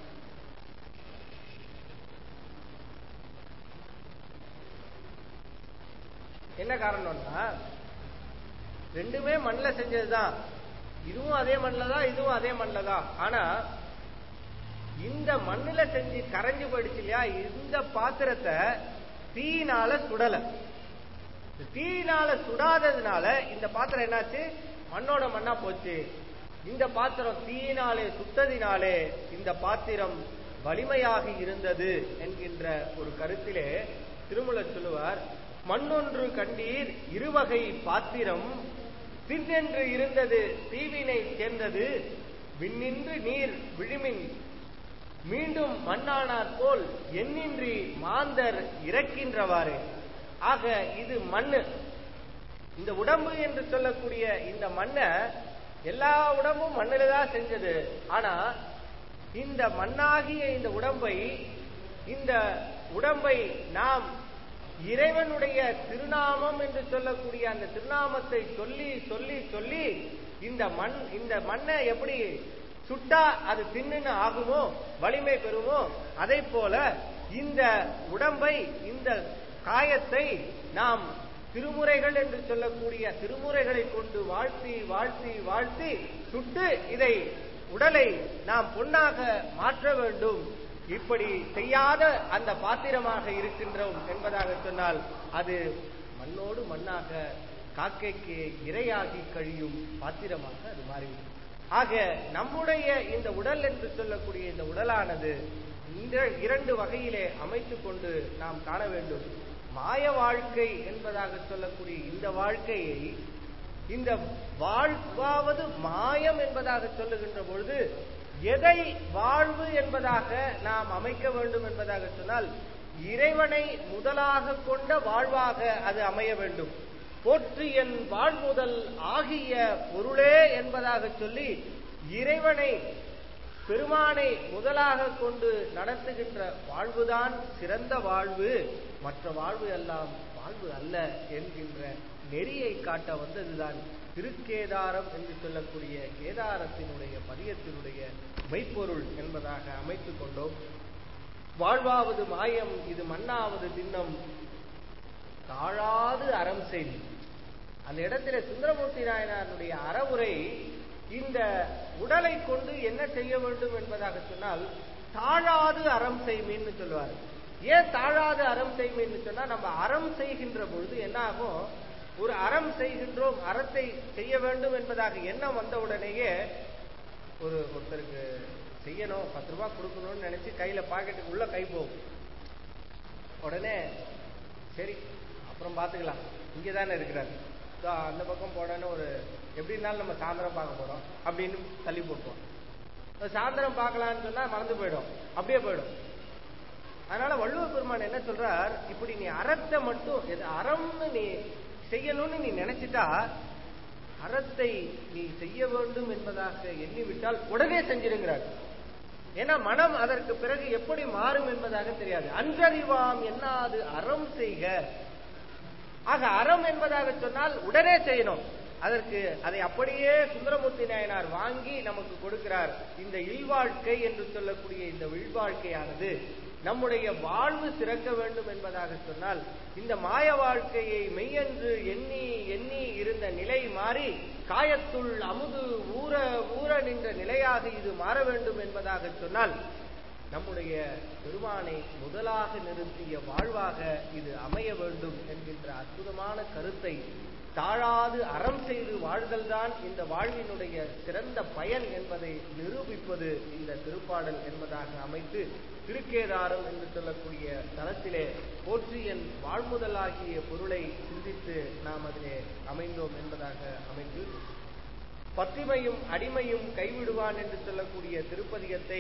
என்ன காரணம்னா ரெண்டுமே மண்ணில் செஞ்சதுதான் இதுவும் அதே மண்ணில் தான் இதுவும் அதே மண்ணில் தான் ஆனா இந்த மண்ணுல செஞ்சு கரைஞ்சு போயிடுச்சு இல்லையா இந்த பாத்திரத்தை தீயினால சுடல இந்த தீயினால சுடாததுனால இந்த பாத்திரம் என்னாச்சு மண்ணோட மண்ணா போச்சு இந்த பாத்திரம் தீயினாலே சுட்டதினாலே இந்த பாத்திரம் வலிமையாக இருந்தது என்கின்ற ஒரு கருத்திலே திருமலர் சொல்லுவார் மண்ணொன்று கண்டீர் இருவகை பாத்திரம் திண்ணென்று இருந்தது தீவினை சேர்ந்தது விண்ணின்று நீர் விழுமின் மீண்டும் மண்ணானார் போல் எண்ணின்றி மாந்தர் இறக்கின்றவாறு ஆக இது மண்ணு இந்த உடம்பு என்று சொல்லக்கூடிய இந்த மண்ணை எல்லா உடம்பும் மண்ணில தான் செஞ்சது ஆனா இந்த மண்ணாகிய இந்த உடம்பை இந்த உடம்பை நாம் இறைவனுடைய திருநாமம் என்று சொல்லக்கூடிய அந்த திருநாமத்தை சொல்லி சொல்லி சொல்லி இந்த மண் இந்த மண்ணை எப்படி சுட்டா அது தின்னுன்னு ஆகுமோ வலிமை பெறுமோ அதை போல இந்த உடம்பை இந்த காயத்தை நாம் திருமுறைகள் என்று சொல்லக்கூடிய திருமுறைகளை கொண்டு வாழ்த்தி வாழ்த்தி வாழ்த்தி சுட்டு இதை உடலை நாம் பொன்னாக மாற்ற வேண்டும் இப்படி செய்யாத அந்த பாத்திரமாக இருக்கின்றோம் என்பதாக சொன்னால் அது மண்ணோடு மண்ணாக காக்கைக்கு இரையாகி கழியும் பாத்திரமாக அது மாறிவிடும் ஆக நம்முடைய இந்த உடல் என்று சொல்லக்கூடிய இந்த உடலானது இந்த இரண்டு வகையிலே அமைத்துக் கொண்டு நாம் காண வேண்டும் மாய வாழ்க்கை என்பதாக சொல்லக்கூடிய இந்த வாழ்க்கையை இந்த வாழ்வாவது மாயம் என்பதாக சொல்லுகின்ற பொழுது எதை வாழ்வு என்பதாக நாம் அமைக்க வேண்டும் என்பதாக சொன்னால் இறைவனை முதலாக கொண்ட வாழ்வாக அது அமைய வேண்டும் போற்றி என் வாழ்முதல் ஆகிய பொருளே என்பதாக சொல்லி இறைவனை பெருமானை முதலாக கொண்டு நடத்துகின்ற வாழ்வுதான் சிறந்த வாழ்வு மற்ற வாழ்வு எல்லாம் வாழ்வு அல்ல என்கின்ற நெறியை காட்ட வந்ததுதான் திருக்கேதாரம் என்று சொல்லக்கூடிய கேதாரத்தினுடைய பதியத்தினுடைய மெய்ப்பொருள் என்பதாக அமைத்துக் கொண்டோம் வாழ்வாவது மாயம் இது மண்ணாவது திண்ணம் தாழாது அறம் செய்தி அந்த இடத்துல சுந்தரமூர்த்தி நாயனாருடைய அறவுரை இந்த உடலை கொண்டு என்ன செய்ய வேண்டும் என்பதாக சொன்னால் தாழாது அறம் செய்மின்னு சொல்லுவார் ஏன் தாழாது அறம் செய்மின்னு சொன்னா நம்ம அறம் செய்கின்ற பொழுது என்ன ஆகும் ஒரு அறம் செய்கின்றோம் அறத்தை செய்ய வேண்டும் என்பதாக எண்ணம் வந்த உடனேயே ஒரு ஒருத்தருக்கு செய்யணும் பத்து ரூபாய் கொடுக்கணும்னு நினைச்சு கையில பாக்கெட்டுக்கு உள்ள கை போகும் உடனே சரி அப்புறம் பார்த்துக்கலாம் இங்கே தானே இருக்கிறார் இதோ அந்த பக்கம் போடன்னு ஒரு எப்படி இருந்தாலும் நம்ம சாயந்தரம் பார்க்க போறோம் அப்படின்னு தள்ளி போட்டுருவோம் அது சாயந்தரம் பார்க்கலாம்னு சொன்னா மறந்து போயிடும் அப்படியே போயிடும் அதனால வள்ளுவ பெருமான் என்ன சொல்றார் இப்படி நீ அறத்தை மட்டும் எது அறம்னு நீ செய்யணும்னு நீ நினைச்சிட்டா அறத்தை நீ செய்ய வேண்டும் என்பதாக எண்ணிவிட்டால் உடனே செஞ்சிருங்கிறார் ஏன்னா மனம் அதற்கு பிறகு எப்படி மாறும் என்பதாக தெரியாது அன்றறிவாம் என்னாது அறம் செய்க ஆக அறம் என்பதாக சொன்னால் உடனே செய்யணும் அதற்கு அதை அப்படியே சுந்தரமூர்த்தி நாயனார் வாங்கி நமக்கு கொடுக்கிறார் இந்த இல்வாழ்க்கை என்று சொல்லக்கூடிய இந்த இல்வாழ்க்கையானது நம்முடைய வாழ்வு சிறக்க வேண்டும் என்பதாக சொன்னால் இந்த மாய வாழ்க்கையை மெய்யென்று எண்ணி எண்ணி இருந்த நிலை மாறி காயத்துள் அமுது ஊற ஊற நின்ற நிலையாக இது மாற வேண்டும் என்பதாக சொன்னால் நம்முடைய பெருமானை முதலாக நிறுத்திய வாழ்வாக இது அமைய வேண்டும் என்கின்ற அற்புதமான கருத்தை தாழாது அறம் செய்து வாழ்தல்தான் இந்த வாழ்வினுடைய சிறந்த பயன் என்பதை நிரூபிப்பது இந்த திருப்பாடல் என்பதாக அமைத்து திருக்கேதாரம் என்று சொல்லக்கூடிய தளத்திலே போற்றி என் வாழ்முதலாகிய பொருளை சிந்தித்து நாம் அதிலே அமைந்தோம் என்பதாக அமைத்து பத்திமையும் அடிமையும் கைவிடுவான் என்று சொல்லக்கூடிய திருப்பதிகத்தை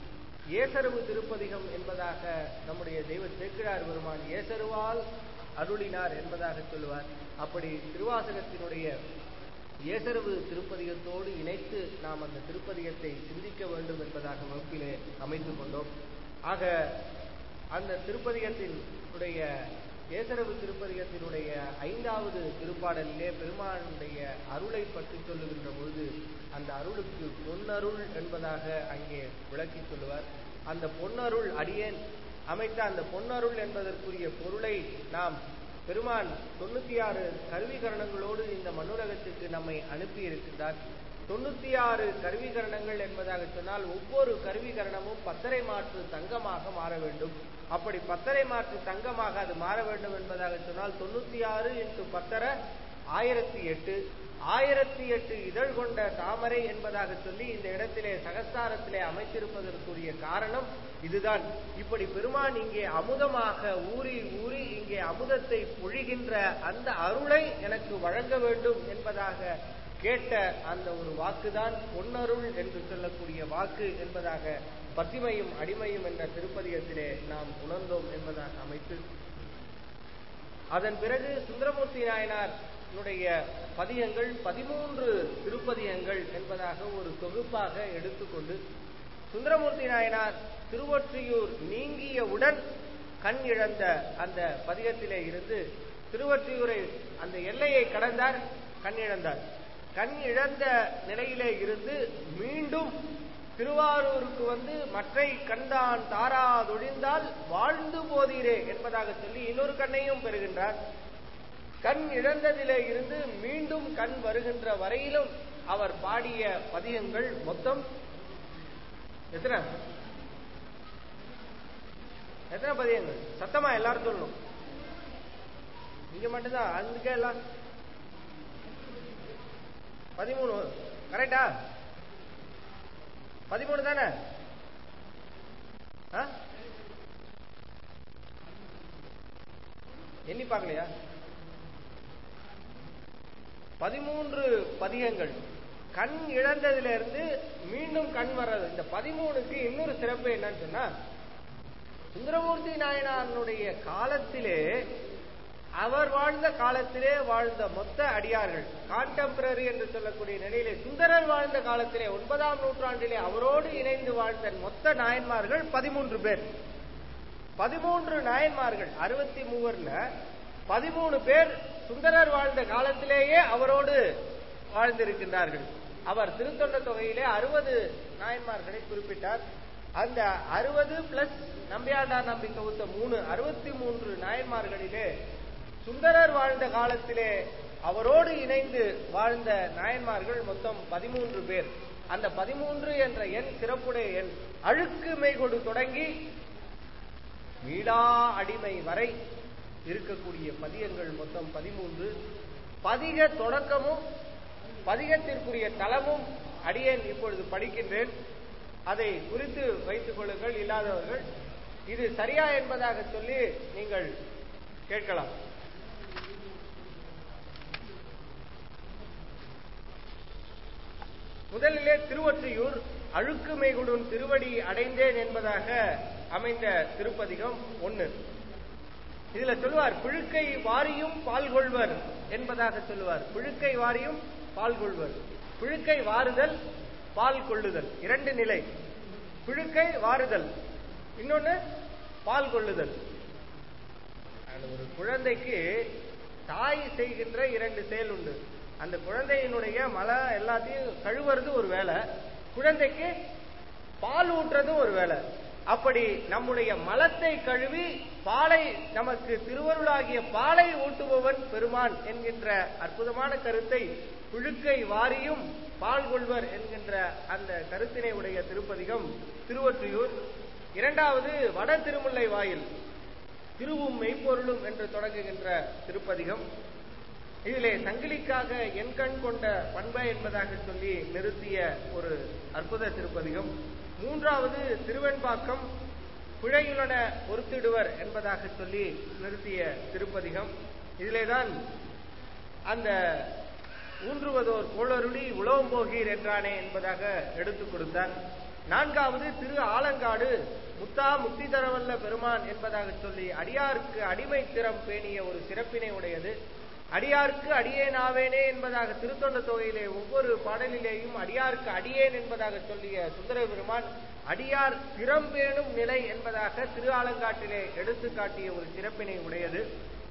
ஏசருவு திருப்பதிகம் என்பதாக நம்முடைய தெய்வ சேக்கிழார் பெருமான் ஏசருவால் அருளினார் என்பதாக சொல்லுவார் அப்படி திருவாசகத்தினுடைய ஏசரவு திருப்பதிகத்தோடு இணைத்து நாம் அந்த திருப்பதிகத்தை சிந்திக்க வேண்டும் என்பதாக வகுப்பிலே அமைத்துக் கொண்டோம் ஆக அந்த திருப்பதிகத்தின் உடைய ஏசரவு திருப்பதிகத்தினுடைய ஐந்தாவது திருப்பாடலிலே பெருமானுடைய அருளை பற்றி சொல்லுகின்ற பொழுது அந்த அருளுக்கு பொன்னருள் என்பதாக அங்கே விளக்கி சொல்லுவார் அந்த பொன்னருள் அடியேன் அமைத்த அந்த பொன்னருள் என்பதற்குரிய பொருளை நாம் பெருமான் தொண்ணூத்தி ஆறு கருவிகரணங்களோடு இந்த மண்ணுலகத்துக்கு நம்மை அனுப்பி இருக்கின்றார் தொண்ணூத்தி ஆறு கருவிகரணங்கள் என்பதாக சொன்னால் ஒவ்வொரு கருவிகரணமும் பத்தரை மாற்று தங்கமாக மாற வேண்டும் அப்படி பத்தரை மாற்று தங்கமாக அது மாற வேண்டும் என்பதாக சொன்னால் தொண்ணூத்தி ஆறு இன்ட்டு பத்தரை ஆயிரத்தி எட்டு ஆயிரத்தி எட்டு இதழ் கொண்ட தாமரை என்பதாக சொல்லி இந்த இடத்திலே சகஸ்தாரத்திலே அமைத்திருப்பதற்குரிய காரணம் இதுதான் இப்படி பெருமான் இங்கே அமுதமாக ஊறி ஊறி இங்கே அமுதத்தை பொழிகின்ற அந்த அருளை எனக்கு வழங்க வேண்டும் என்பதாக கேட்ட அந்த ஒரு வாக்குதான் பொன்னருள் என்று சொல்லக்கூடிய வாக்கு என்பதாக பத்திமையும் அடிமையும் என்ற திருப்பதிகத்திலே நாம் உணர்ந்தோம் என்பதாக அமைத்து அதன் பிறகு சுந்தரமூர்த்தி நாயனார் பதிகங்கள் பதிமூன்று திருப்பதிகங்கள் என்பதாக ஒரு தொகுப்பாக எடுத்துக்கொண்டு சுந்தரமூர்த்தி நாயனார் திருவொற்றியூர் நீங்கியவுடன் கண் இழந்த அந்த பதிகத்திலே இருந்து திருவொற்றியூரை அந்த எல்லையை கடந்தார் கண் இழந்தார் கண் இழந்த நிலையிலே இருந்து மீண்டும் திருவாரூருக்கு வந்து மற்றை கண்டான் தாராதொழிந்தால் வாழ்ந்து போதீரே என்பதாக சொல்லி இன்னொரு கண்ணையும் பெறுகின்றார் கண் இழந்ததிலே இருந்து மீண்டும் கண் வருகின்ற வரையிலும் அவர் பாடிய பதிகங்கள் மொத்தம் எத்தனை எத்தனை பதிகங்கள் சத்தமா எல்லாரும் சொல்லணும் இங்க மட்டும்தான் அதுக்கே எல்லாம் பதிமூணு கரெக்டா பதிமூணு தானே ஆ? எண்ணி பார்க்கலையா பதிமூன்று பதிகங்கள் கண் இழந்ததிலிருந்து மீண்டும் கண் வர்றது இந்த பதிமூணுக்கு இன்னொரு சிறப்பு என்னன்னு சொன்னா சுந்தரமூர்த்தி நாயனாருடைய காலத்திலே அவர் வாழ்ந்த காலத்திலே வாழ்ந்த மொத்த அடியார்கள் கான்டெம்பரரி என்று சொல்லக்கூடிய நிலையிலே சுந்தரர் வாழ்ந்த காலத்திலே ஒன்பதாம் நூற்றாண்டிலே அவரோடு இணைந்து வாழ்ந்த மொத்த நாயன்மார்கள் பதிமூன்று பேர் பதிமூன்று நாயன்மார்கள் அறுபத்தி மூவர்ல பதிமூணு பேர் சுந்தரர் வாழ்ந்த காலத்திலேயே அவரோடு வாழ்ந்திருக்கின்றார்கள் அவர் திருத்தொண்ட தொகையிலே அறுபது நாயன்மார்களை குறிப்பிட்டார் அந்த அறுபது பிளஸ் நம்பியாண்டார் நம்பி தொகுத்த மூணு அறுபத்தி மூன்று நாயன்மார்களிலே சுந்தரர் வாழ்ந்த காலத்திலே அவரோடு இணைந்து வாழ்ந்த நாயன்மார்கள் மொத்தம் பதிமூன்று பேர் அந்த பதிமூன்று என்ற எண் சிறப்புடைய எண் அழுக்கு மெய்கொடு தொடங்கி மீளா அடிமை வரை இருக்கக்கூடிய பதிகங்கள் மொத்தம் பதிமூன்று பதிக தொடக்கமும் பதிகத்திற்குரிய தளமும் அடியேன் இப்பொழுது படிக்கின்றேன் அதை குறித்து வைத்துக் கொள்ளுங்கள் இல்லாதவர்கள் இது சரியா என்பதாக சொல்லி நீங்கள் கேட்கலாம் முதலிலே திருவொற்றியூர் அழுக்கு மேகுடன் திருவடி அடைந்தேன் என்பதாக அமைந்த திருப்பதிகம் ஒன்னு இதுல சொல்லுவார் புழுக்கை வாரியும் பால் கொள்வர் என்பதாக சொல்லுவார் புழுக்கை வாரியும் பால் கொள்வர் புழுக்கை வாருதல் பால் கொள்ளுதல் இரண்டு நிலை புழுக்கை வாருதல் இன்னொன்னு பால் கொள்ளுதல் அந்த ஒரு குழந்தைக்கு தாய் செய்கின்ற இரண்டு செயல் உண்டு அந்த குழந்தையினுடைய மலை எல்லாத்தையும் கழுவுறது ஒரு வேலை குழந்தைக்கு பால் ஊட்டுறது ஒரு வேலை அப்படி நம்முடைய மலத்தை கழுவி பாலை நமக்கு திருவருளாகிய பாலை ஊட்டுபவன் பெருமான் என்கின்ற அற்புதமான கருத்தை புழுக்கை வாரியும் பால் கொள்வர் என்கின்ற அந்த கருத்தினை உடைய திருப்பதிகம் திருவொற்றியூர் இரண்டாவது வட திருமுல்லை வாயில் திருவும் மெய்ப்பொருளும் என்று தொடங்குகின்ற திருப்பதிகம் இதிலே சங்கிலிக்காக என் கண் கொண்ட பண்பை என்பதாக சொல்லி நிறுத்திய ஒரு அற்புத திருப்பதிகம் மூன்றாவது திருவெண்பாக்கம் பிழையுளன பொறுத்திடுவர் என்பதாக சொல்லி நிறுத்திய திருப்பதிகம் இதிலேதான் அந்த ஊன்றுவதோர் கோளருளி உழவும் போகீர் என்றானே என்பதாக எடுத்துக் கொடுத்தார் நான்காவது திரு ஆலங்காடு முத்தா முக்தி தரவல்ல பெருமான் என்பதாக சொல்லி அடியாருக்கு அடிமை திறம் பேணிய ஒரு சிறப்பினை உடையது அடியாருக்கு அடியேன் ஆவேனே என்பதாக திருத்தொண்ட தொகையிலே ஒவ்வொரு பாடலிலேயும் அடியாருக்கு அடியேன் என்பதாக சொல்லிய சுந்தர பெருமான் அடியார் திறம் பேணும் நிலை என்பதாக திரு ஆலங்காட்டிலே எடுத்து காட்டிய ஒரு சிறப்பினை உடையது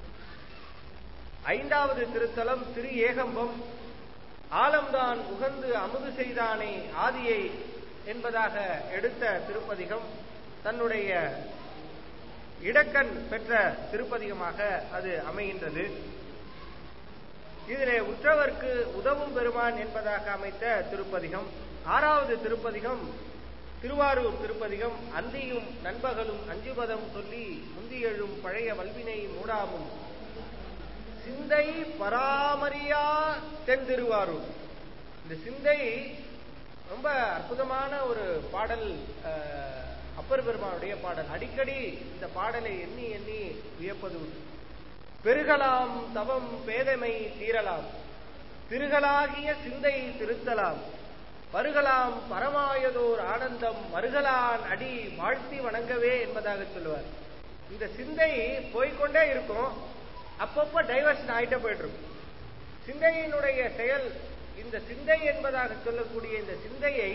ஐந்தாவது திருத்தலம் திரு ஏகம்பம் ஆலம்தான் உகந்து அமுது செய்தானே ஆதியை என்பதாக எடுத்த திருப்பதிகம் தன்னுடைய இடக்கண் பெற்ற திருப்பதிகமாக அது அமைகின்றது இதிலே உற்றவர்க்கு உதவும் பெருமான் என்பதாக அமைத்த திருப்பதிகம் ஆறாவது திருப்பதிகம் திருவாரூர் திருப்பதிகம் அந்தியும் நண்பகலும் அஞ்சுபதம் சொல்லி முந்தியெழும் பழைய வல்வினை மூடாமும் சிந்தை பராமரியா தென் திருவாரூர் இந்த சிந்தை ரொம்ப அற்புதமான ஒரு பாடல் அப்பர் பெருமானுடைய பாடல் அடிக்கடி இந்த பாடலை எண்ணி எண்ணி வியப்பது உண்டு பெருகலாம் தவம் பேதமை தீரலாம் திருகலாகிய சிந்தை திருத்தலாம் பருகலாம் பரமாயதோர் ஆனந்தம் மருகலான் அடி வாழ்த்தி வணங்கவே என்பதாக சொல்லுவார் இந்த சிந்தை போய்க்கொண்டே இருக்கும் அப்பப்ப டைவர்ஷன் ஆயிட்டே போயிட்டு இருக்கும் சிந்தையினுடைய செயல் இந்த சிந்தை என்பதாக சொல்லக்கூடிய இந்த சிந்தையை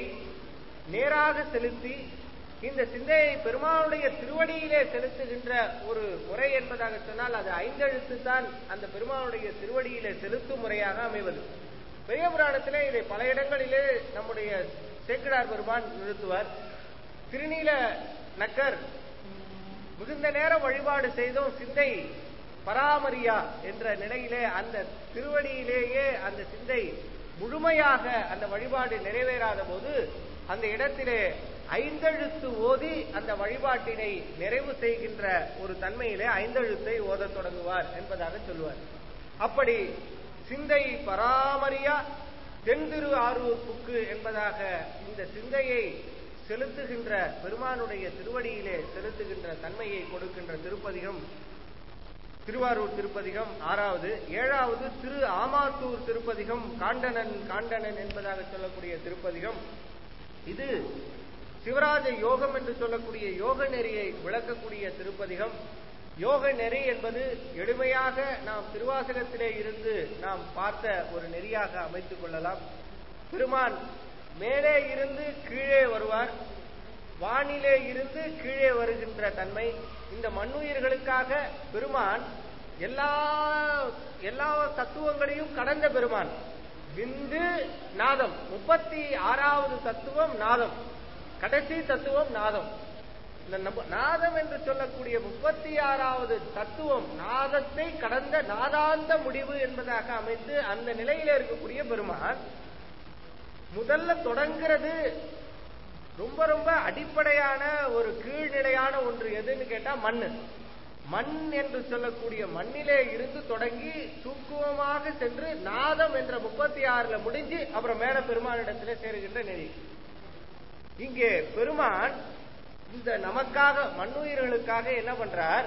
நேராக செலுத்தி இந்த சிந்தையை பெருமானுடைய திருவடியிலே செலுத்துகின்ற ஒரு முறை என்பதாக சொன்னால் அது ஐந்தெழுத்து தான் அந்த பெருமானுடைய திருவடியிலே செலுத்தும் முறையாக அமைவது பெரிய புராணத்திலே இதை பல இடங்களிலே நம்முடைய சேக்கிடார் பெருமான் நிறுத்துவார் திருநீல நக்கர் மிகுந்த நேரம் வழிபாடு செய்தும் சிந்தை பராமரியா என்ற நிலையிலே அந்த திருவடியிலேயே அந்த சிந்தை முழுமையாக அந்த வழிபாடு நிறைவேறாத போது அந்த இடத்திலே ஐந்தெழுத்து ஓதி அந்த வழிபாட்டினை நிறைவு செய்கின்ற ஒரு தன்மையிலே ஐந்தெழுத்தை ஓதத் தொடங்குவார் என்பதாக சொல்லுவார் அப்படி சிந்தை பராமரியா தென்திரு ஆரூர் புக்கு என்பதாக இந்த சிந்தையை செலுத்துகின்ற பெருமானுடைய திருவடியிலே செலுத்துகின்ற தன்மையை கொடுக்கின்ற திருப்பதிகம் திருவாரூர் திருப்பதிகம் ஆறாவது ஏழாவது திரு ஆமாத்தூர் திருப்பதிகம் காண்டனன் காண்டனன் என்பதாக சொல்லக்கூடிய திருப்பதிகம் இது சிவராஜ யோகம் என்று சொல்லக்கூடிய யோக நெறியை விளக்கக்கூடிய திருப்பதிகம் யோக நெறி என்பது எளிமையாக நாம் திருவாசகத்திலே இருந்து நாம் பார்த்த ஒரு நெறியாக அமைத்துக் கொள்ளலாம் பெருமான் மேலே இருந்து கீழே வருவார் வானிலே இருந்து கீழே வருகின்ற தன்மை இந்த மண்ணுயிர்களுக்காக பெருமான் எல்லா எல்லா தத்துவங்களையும் கடந்த பெருமான் விந்து நாதம் முப்பத்தி ஆறாவது தத்துவம் நாதம் கடைசி தத்துவம் நாதம் இந்த நம்ப- நாதம் என்று சொல்லக்கூடிய முப்பத்தி ஆறாவது தத்துவம் நாதத்தை கடந்த நாதாந்த முடிவு என்பதாக அமைத்து அந்த நிலையில இருக்கக்கூடிய பெருமான் முதல்ல தொடங்குறது ரொம்ப ரொம்ப அடிப்படையான ஒரு கீழ்நிலையான ஒன்று எதுன்னு கேட்டா மண்ணு மண் என்று சொல்லக்கூடிய மண்ணிலே இருந்து தொடங்கி சூக்குமமாக சென்று நாதம் என்ற முப்பத்தி ஆறுல முடிஞ்சு அப்புறம் மேல பெருமானிடத்திலே சேருகின்ற நெறி இங்கே பெருமான் இந்த நமக்காக மண்ணுயிர்களுக்காக என்ன பண்றார்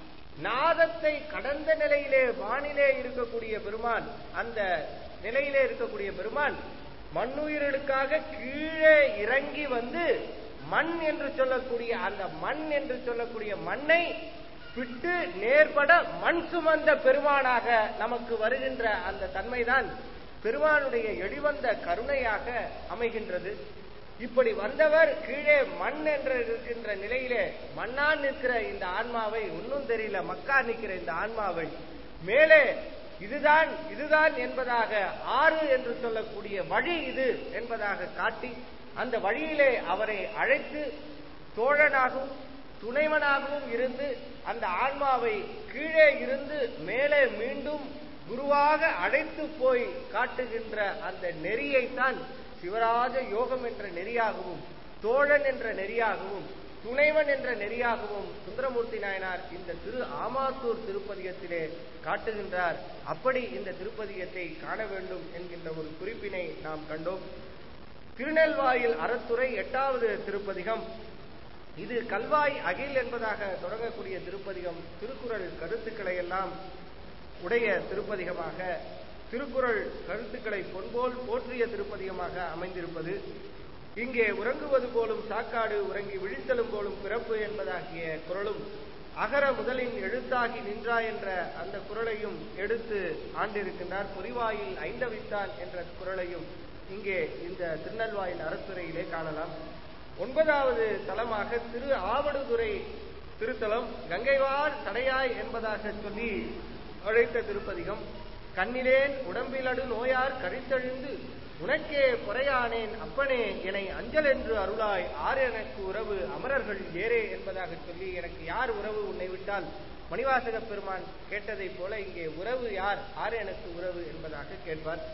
நாதத்தை கடந்த நிலையிலே வானிலே இருக்கக்கூடிய பெருமான் அந்த நிலையிலே இருக்கக்கூடிய பெருமான் மண்ணுயிர்களுக்காக கீழே இறங்கி வந்து மண் என்று சொல்லக்கூடிய அந்த மண் என்று சொல்லக்கூடிய மண்ணை விட்டு நேர்பட மண் சுமந்த பெருமானாக நமக்கு வருகின்ற அந்த தன்மைதான் பெருமானுடைய எளிவந்த கருணையாக அமைகின்றது இப்படி வந்தவர் கீழே மண் என்று இருக்கின்ற நிலையிலே மண்ணான் நிற்கிற இந்த ஆன்மாவை ஒன்னும் தெரியல மக்கா நிற்கிற இந்த ஆன்மாவை மேலே இதுதான் இதுதான் என்பதாக ஆறு என்று சொல்லக்கூடிய வழி இது என்பதாக காட்டி அந்த வழியிலே அவரை அழைத்து தோழனாகவும் துணைவனாகவும் இருந்து அந்த ஆன்மாவை கீழே இருந்து மேலே மீண்டும் குருவாக அழைத்து போய் காட்டுகின்ற அந்த நெறியைத்தான் சிவராஜ யோகம் என்ற நெறியாகவும் தோழன் என்ற நெறியாகவும் துணைவன் என்ற நெறியாகவும் சுந்தரமூர்த்தி நாயனார் இந்த திரு ஆமாத்தூர் திருப்பதிகத்திலே காட்டுகின்றார் அப்படி இந்த திருப்பதிகத்தை காண வேண்டும் என்கின்ற ஒரு குறிப்பினை நாம் கண்டோம் திருநெல்வாயில் அறத்துறை எட்டாவது திருப்பதிகம் இது கல்வாய் அகில் என்பதாக தொடங்கக்கூடிய திருப்பதிகம் திருக்குறள் கருத்துக்களை எல்லாம் உடைய திருப்பதிகமாக திருக்குறள் கருத்துக்களை பொன்போல் போற்றிய திருப்பதிகமாக அமைந்திருப்பது இங்கே உறங்குவது போலும் சாக்காடு உறங்கி விழித்தலும் போலும் பிறப்பு என்பதாகிய குரலும் அகர முதலின் எழுத்தாகி நின்றா என்ற அந்த குரலையும் எடுத்து ஆண்டிருக்கின்றார் பொறிவாயில் ஐந்தவித்தான் என்ற குரலையும் இங்கே இந்த திருநெல்வாயில் அறத்துறையிலே காணலாம் ஒன்பதாவது தலமாக திரு ஆவடுதுறை திருத்தலம் கங்கைவார் தடையாய் என்பதாக சொல்லி அழைத்த திருப்பதிகம் கண்ணிலேன் உடம்பிலடு நோயார் கழித்தழிந்து உனக்கே பொறையானேன் அப்பனே என்னை அஞ்சல் என்று அருளாய் ஆர் எனக்கு உறவு அமரர்கள் ஏரே என்பதாக சொல்லி எனக்கு யார் உறவு உன்னை விட்டால் மணிவாசக பெருமான் கேட்டதைப் போல இங்கே உறவு யார் ஆர் எனக்கு உறவு என்பதாக கேட்பார்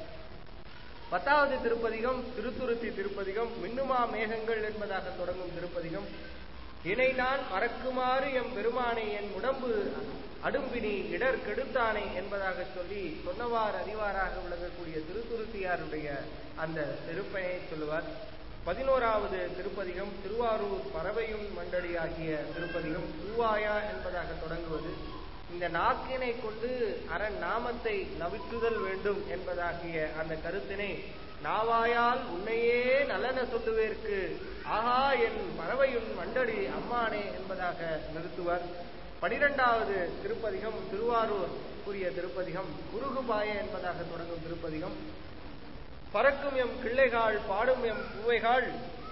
பத்தாவது திருப்பதிகம் திருத்துருத்தி திருப்பதிகம் மின்னுமா மேகங்கள் என்பதாக தொடங்கும் திருப்பதிகம் இணை நான் மறக்குமாறு எம் பெருமானை என் உடம்பு அடும்பினி இடர் கெடுத்தானே என்பதாக சொல்லி சொன்னவார் அறிவாராக விளங்கக்கூடிய திருத்துருத்தியாருடைய அந்த திருப்பனை சொல்லுவார் பதினோராவது திருப்பதிகம் திருவாரூர் பறவையும் மண்டடி ஆகிய திருப்பதிகம் திருவாயா என்பதாக தொடங்குவது இந்த நாக்கினை கொண்டு அரண் நாமத்தை நவிற்றுதல் வேண்டும் என்பதாகிய அந்த கருத்தினை நாவாயால் உன்னையே நல்லன சொல்லுவேற்கு ஆஹா என் பறவையுன் மண்டடி அம்மானே என்பதாக நிறுத்துவர் பனிரெண்டாவது திருப்பதிகம் திருவாரூர் கூறிய திருப்பதிகம் குறுகுபாய என்பதாக தொடங்கும் திருப்பதிகம் பறக்கும் எம் கிள்ளைகாள் பாடும் எம் பூவைகாள்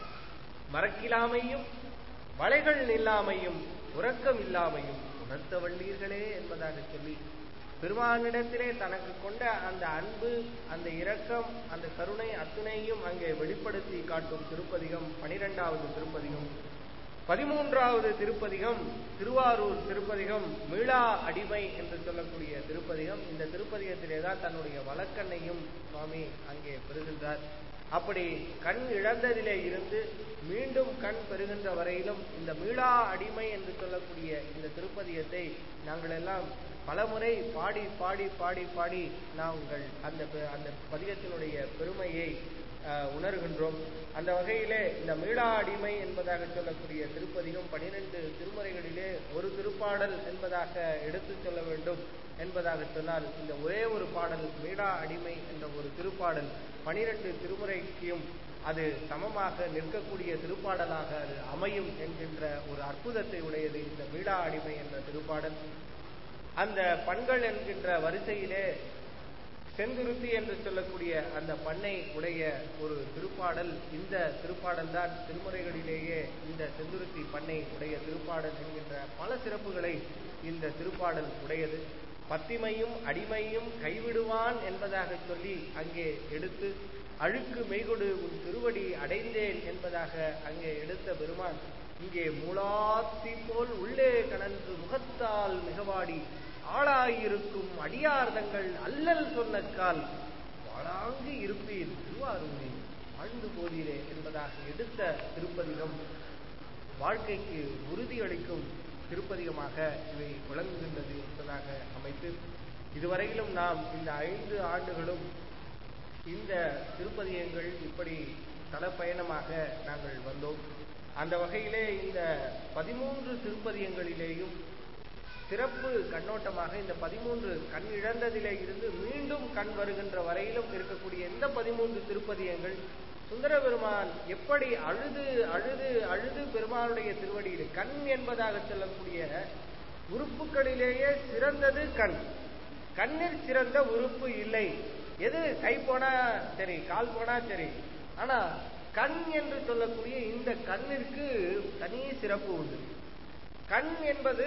மறக்கிலாமையும் வளைகள் நில்லாமையும் உறக்கம் இல்லாமையும் உணர்த்த வள்ளீர்களே என்பதாக சொல்லி பெருமானிடத்திலே தனக்கு கொண்ட அந்த அன்பு அந்த இரக்கம் அந்த கருணை அத்துணையும் அங்கே வெளிப்படுத்தி காட்டும் திருப்பதிகம் பனிரெண்டாவது திருப்பதிகம் பதிமூன்றாவது திருப்பதிகம் திருவாரூர் திருப்பதிகம் மீளா அடிமை என்று சொல்லக்கூடிய திருப்பதிகம் இந்த திருப்பதிகத்திலே தான் தன்னுடைய வழக்கண்ணையும் சுவாமி அங்கே பெறுகின்றார் அப்படி கண் இழந்ததிலே இருந்து மீண்டும் கண் பெறுகின்ற வரையிலும் இந்த மீளா அடிமை என்று சொல்லக்கூடிய இந்த திருப்பதிகத்தை நாங்கள் எல்லாம் பலமுறை பாடி பாடி பாடி பாடி நாங்கள் அந்த பெ- அந்த பதிகத்தினுடைய பெருமையை அஹ், உணர்கின்றோம் அந்த வகையிலே இந்த மீளா அடிமை என்பதாக சொல்லக்கூடிய திருப்பதிகம் பனிரெண்டு திருமுறைகளிலே ஒரு திருப்பாடல் என்பதாக எடுத்துச் சொல்ல வேண்டும் என்பதாக சொன்னால் இந்த ஒரே ஒரு பாடல் மீளா அடிமை என்ற ஒரு திருப்பாடல் பனிரெண்டு திருமுறைக்கும் அது சமமாக நிற்கக்கூடிய திருப்பாடலாக அது அமையும் என்கின்ற ஒரு அற்புதத்தை உடையது இந்த மீளா அடிமை என்ற திருப்பாடல் அந்த பண்கள் என்கின்ற வரிசையிலே செந்துருத்தி என்று சொல்லக்கூடிய அந்த பண்ணை உடைய ஒரு திருப்பாடல் இந்த திருப்பாடல் தான் திருமுறைகளிலேயே இந்த செந்துருத்தி பண்ணை உடைய திருப்பாடல் என்கின்ற பல சிறப்புகளை இந்த திருப்பாடல் உடையது பத்திமையும் அடிமையும் கைவிடுவான் என்பதாக சொல்லி அங்கே எடுத்து அழுக்கு மெய்கொடு உன் திருவடி அடைந்தேன் என்பதாக அங்கே எடுத்த பெருமான் இங்கே மூலாத்தி போல் உள்ளே கனன்று முகத்தால் மிகவாடி ஆளாயிருக்கும் அடியார்தங்கள் அல்லல் சொன்னக்கால் வாழாங்கு இருப்பீர் திருவாரூரில் வாழ்ந்து போதிலே என்பதாக எடுத்த திருப்பதிகம் வாழ்க்கைக்கு உறுதியளிக்கும் திருப்பதிகமாக இவை விளங்குகின்றது என்பதாக அமைத்து இதுவரையிலும் நாம் இந்த ஐந்து ஆண்டுகளும் இந்த திருப்பதிகங்கள் இப்படி தலப்பயணமாக நாங்கள் வந்தோம் அந்த வகையிலே இந்த பதிமூன்று திருப்பதிகங்களிலேயும் சிறப்பு கண்ணோட்டமாக இந்த பதிமூன்று கண் இழந்ததிலே இருந்து மீண்டும் கண் வருகின்ற வரையிலும் இருக்கக்கூடிய இந்த பதிமூன்று திருப்பதியங்கள் சுந்தர பெருமான் எப்படி அழுது அழுது அழுது பெருமானுடைய திருவடியில் கண் என்பதாக சொல்லக்கூடிய உறுப்புகளிலேயே சிறந்தது கண் கண்ணில் சிறந்த உறுப்பு இல்லை எது கை போனா சரி கால் போனா சரி ஆனா கண் என்று சொல்லக்கூடிய இந்த கண்ணிற்கு தனி சிறப்பு உண்டு கண் என்பது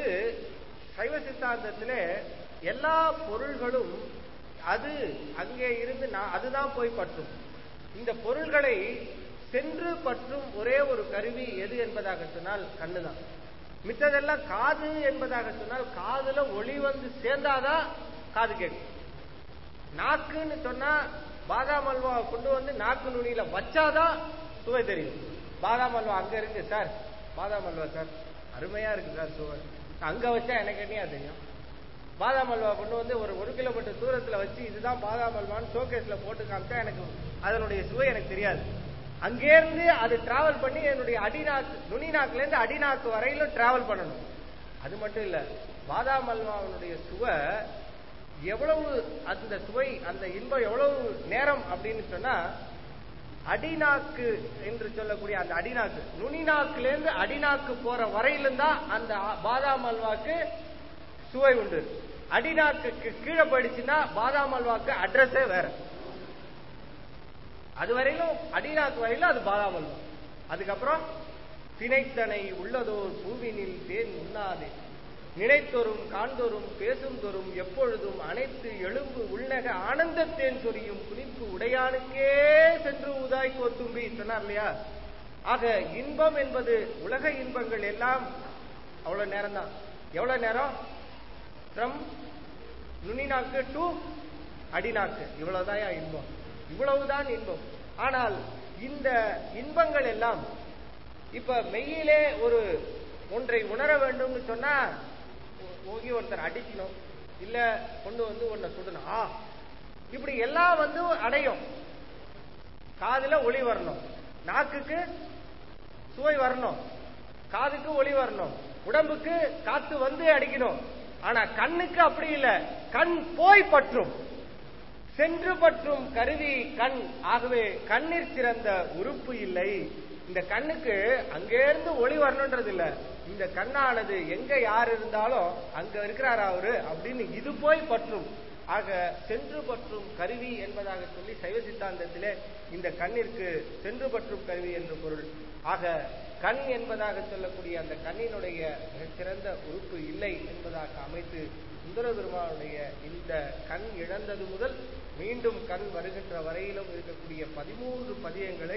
சைவ சித்தாந்தத்திலே எல்லா பொருள்களும் அது அங்கே இருந்து நான் அதுதான் போய் பற்றும் இந்த பொருள்களை சென்று பற்றும் ஒரே ஒரு கருவி எது என்பதாக சொன்னால் கண்ணுதான் மித்ததெல்லாம் காது என்பதாக சொன்னால் காதுல ஒளி வந்து சேர்ந்தாதான் காது கேட்கும் நாக்குன்னு சொன்னா பாதாம் அல்வாவை கொண்டு வந்து நாக்கு நுனியில வச்சாதான் சுவை தெரியும் பாதாம் அல்வா அங்க இருக்கு சார் பாதாம் அல்வா சார் அருமையா இருக்கு சார் சுவை அங்க வச்சா எனக்கு என்னையா தெரியும் பாதாம் அல்வா கொண்டு வந்து ஒரு ஒரு கிலோமீட்டர் தூரத்துல வச்சு இதுதான் பாதாம் அல்வான்னு ஷோகேஸ்ல போட்டு காமிச்சா எனக்கு அதனுடைய சுவை எனக்கு தெரியாது அங்கேருந்து அது டிராவல் பண்ணி என்னுடைய அடிநாக்கு நுனி நாக்குல இருந்து அடிநாக்கு வரையிலும் டிராவல் பண்ணணும் அது மட்டும் இல்ல பாதாம் அல்வாவினுடைய சுவை எவ்வளவு அந்த சுவை அந்த இன்பம் எவ்வளவு நேரம் அப்படின்னு சொன்னா அடிநாக்கு என்று சொல்லக்கூடிய அந்த அடிநாக்கு நுனி நாக்குல இருந்து அடிநாக்கு போற வரையிலும் தான் அந்த ஆ- பாதாம் அல்வாக்கு சுவை உண்டு அடிநாக்குக்கு கீழே போயிடுச்சுன்னா பாதாம் அல்வாக்கு அட்ரஸே வேற அது வரையிலும் அடிநாக்கு வரையிலும் அது பாதாம் அல்வா அதுக்கப்புறம் திணைத்தனை உள்ளதோர் பூவினில் தேன் உண்ணாதே நினைத்தொரும் காண்தொரும் பேசும் தொரும் எப்பொழுதும் அனைத்து எழும்பு உள்நக ஆனந்தத்தேன் சொரியும் குனிப்பு உடையானுக்கே சென்று உதாய் கோத்தும்பி சொன்னார் இல்லையா ஆக இன்பம் என்பது உலக இன்பங்கள் எல்லாம் அவ்வளவு நேரம் தான் எவ்வளவு நேரம் ஃப்ரம் நுனிநாக்கு டு அடிநாக்கு இவ்வளவுதான் இன்பம் இவ்வளவுதான் இன்பம் ஆனால் இந்த இன்பங்கள் எல்லாம் இப்ப மெய்யிலே ஒரு ஒன்றை உணர வேண்டும்னு சொன்னா ஓகி ஒருத்தர் அடிக்கணும் இல்ல கொண்டு வந்து ஒன்ன சுடணும் ஆ இப்படி எல்லாம் வந்து அடையும் காதுல ஒளி வரணும் நாக்குக்கு சுவை வரணும் காதுக்கு ஒளி வரணும் உடம்புக்கு காத்து வந்து அடிக்கணும் ஆனா கண்ணுக்கு அப்படி இல்ல கண் போய் பற்றும் சென்று பற்றும் கருவி கண் ஆகவே கண்ணிற் சிறந்த உறுப்பு இல்லை இந்த கண்ணுக்கு அங்கேருந்து ஒளி வரணுன்றது இல்ல இந்த கண்ணானது எங்க யார் இருந்தாலும் அங்க இருக்கிறார் அவரு அப்படின்னு இது போய் பற்றும் ஆக சென்று பற்றும் கருவி என்பதாக சொல்லி சைவ சித்தாந்தத்திலே இந்த கண்ணிற்கு சென்று பற்றும் கருவி என்று பொருள் ஆக கண் என்பதாக சொல்லக்கூடிய அந்த கண்ணினுடைய மிகச்சிறந்த உறுப்பு இல்லை என்பதாக அமைத்து சுந்தர பெருமானுடைய இந்த கண் இழந்தது முதல் மீண்டும் கண் வருகின்ற வரையிலும் இருக்கக்கூடிய பதிமூன்று பதியங்களை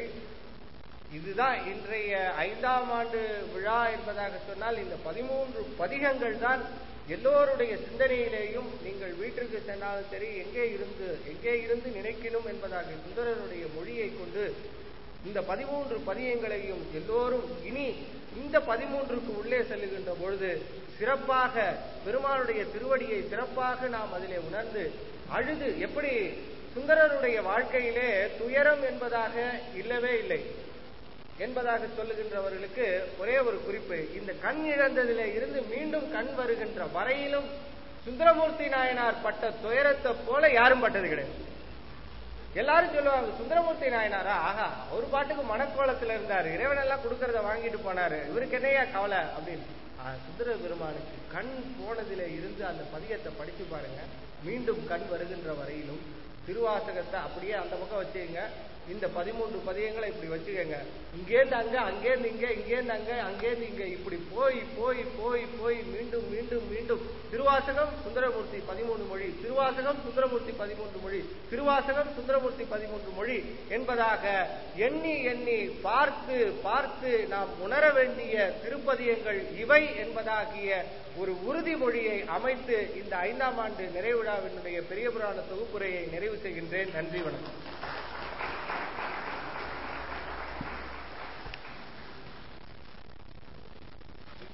இதுதான் இன்றைய ஐந்தாம் ஆண்டு விழா என்பதாக சொன்னால் இந்த பதிமூன்று பதிகங்கள் தான் எல்லோருடைய சிந்தனையிலேயும் நீங்கள் வீட்டிற்கு சென்றாலும் சரி எங்கே இருந்து எங்கே இருந்து நினைக்கணும் என்பதாக சுந்தரனுடைய மொழியை கொண்டு இந்த பதிமூன்று பதியங்களையும் எல்லோரும் இனி இந்த பதிமூன்றுக்கு உள்ளே செல்லுகின்ற பொழுது சிறப்பாக பெருமானுடைய திருவடியை சிறப்பாக நாம் அதிலே உணர்ந்து அழுது எப்படி சுந்தரருடைய வாழ்க்கையிலே துயரம் என்பதாக இல்லவே இல்லை என்பதாக சொல்லுகின்றவர்களுக்கு ஒரே ஒரு குறிப்பு இந்த கண் இழந்ததிலே இருந்து மீண்டும் கண் வருகின்ற வரையிலும் சுந்தரமூர்த்தி நாயனார் பட்ட துயரத்தை போல யாரும் பட்டது கிடையாது எல்லாரும் சொல்லுவாங்க சுந்தரமூர்த்தி நாயனாரா ஆஹா ஒரு பாட்டுக்கு மனக்கோலத்துல இருந்தாரு இறைவன் எல்லாம் கொடுக்கறத வாங்கிட்டு போனாரு இவருக்கு என்னையா கவலை அப்படின்னு ஆனா, சுந்தர பெருமானுக்கு கண் போனதிலே இருந்து அந்த பதியத்தை படிச்சு பாருங்க மீண்டும் கண் வருகின்ற வரையிலும் திருவாசகத்தை அப்படியே அந்த பக்கம் வச்சுக்கங்க இந்த பதிமூன்று பதியங்களை இப்படி வச்சுக்கங்க இங்கேருந்து அங்க அங்கேருந்து இங்க இங்கேருந்து அங்க அங்கேருந்து இங்க இப்படி போய் போய் போய் போய் மீண்டும் மீண்டும் மீண்டும் திருவாசகம் சுந்தரமூர்த்தி பதிமூன்று மொழி திருவாசகம் சுந்தரமூர்த்தி பதிமூன்று மொழி திருவாசகம் சுந்தரமூர்த்தி பதிமூன்று மொழி என்பதாக எண்ணி எண்ணி பார்த்து பார்த்து நாம் உணர வேண்டிய திருப்பதியங்கள் இவை என்பதாகிய ஒரு உறுதிமொழியை அமைத்து இந்த ஐந்தாம் ஆண்டு நிறைவிழாவினுடைய பெரிய புராண தொகுப்புரையை நிறைவு செய்கின்றேன் நன்றி வணக்கம்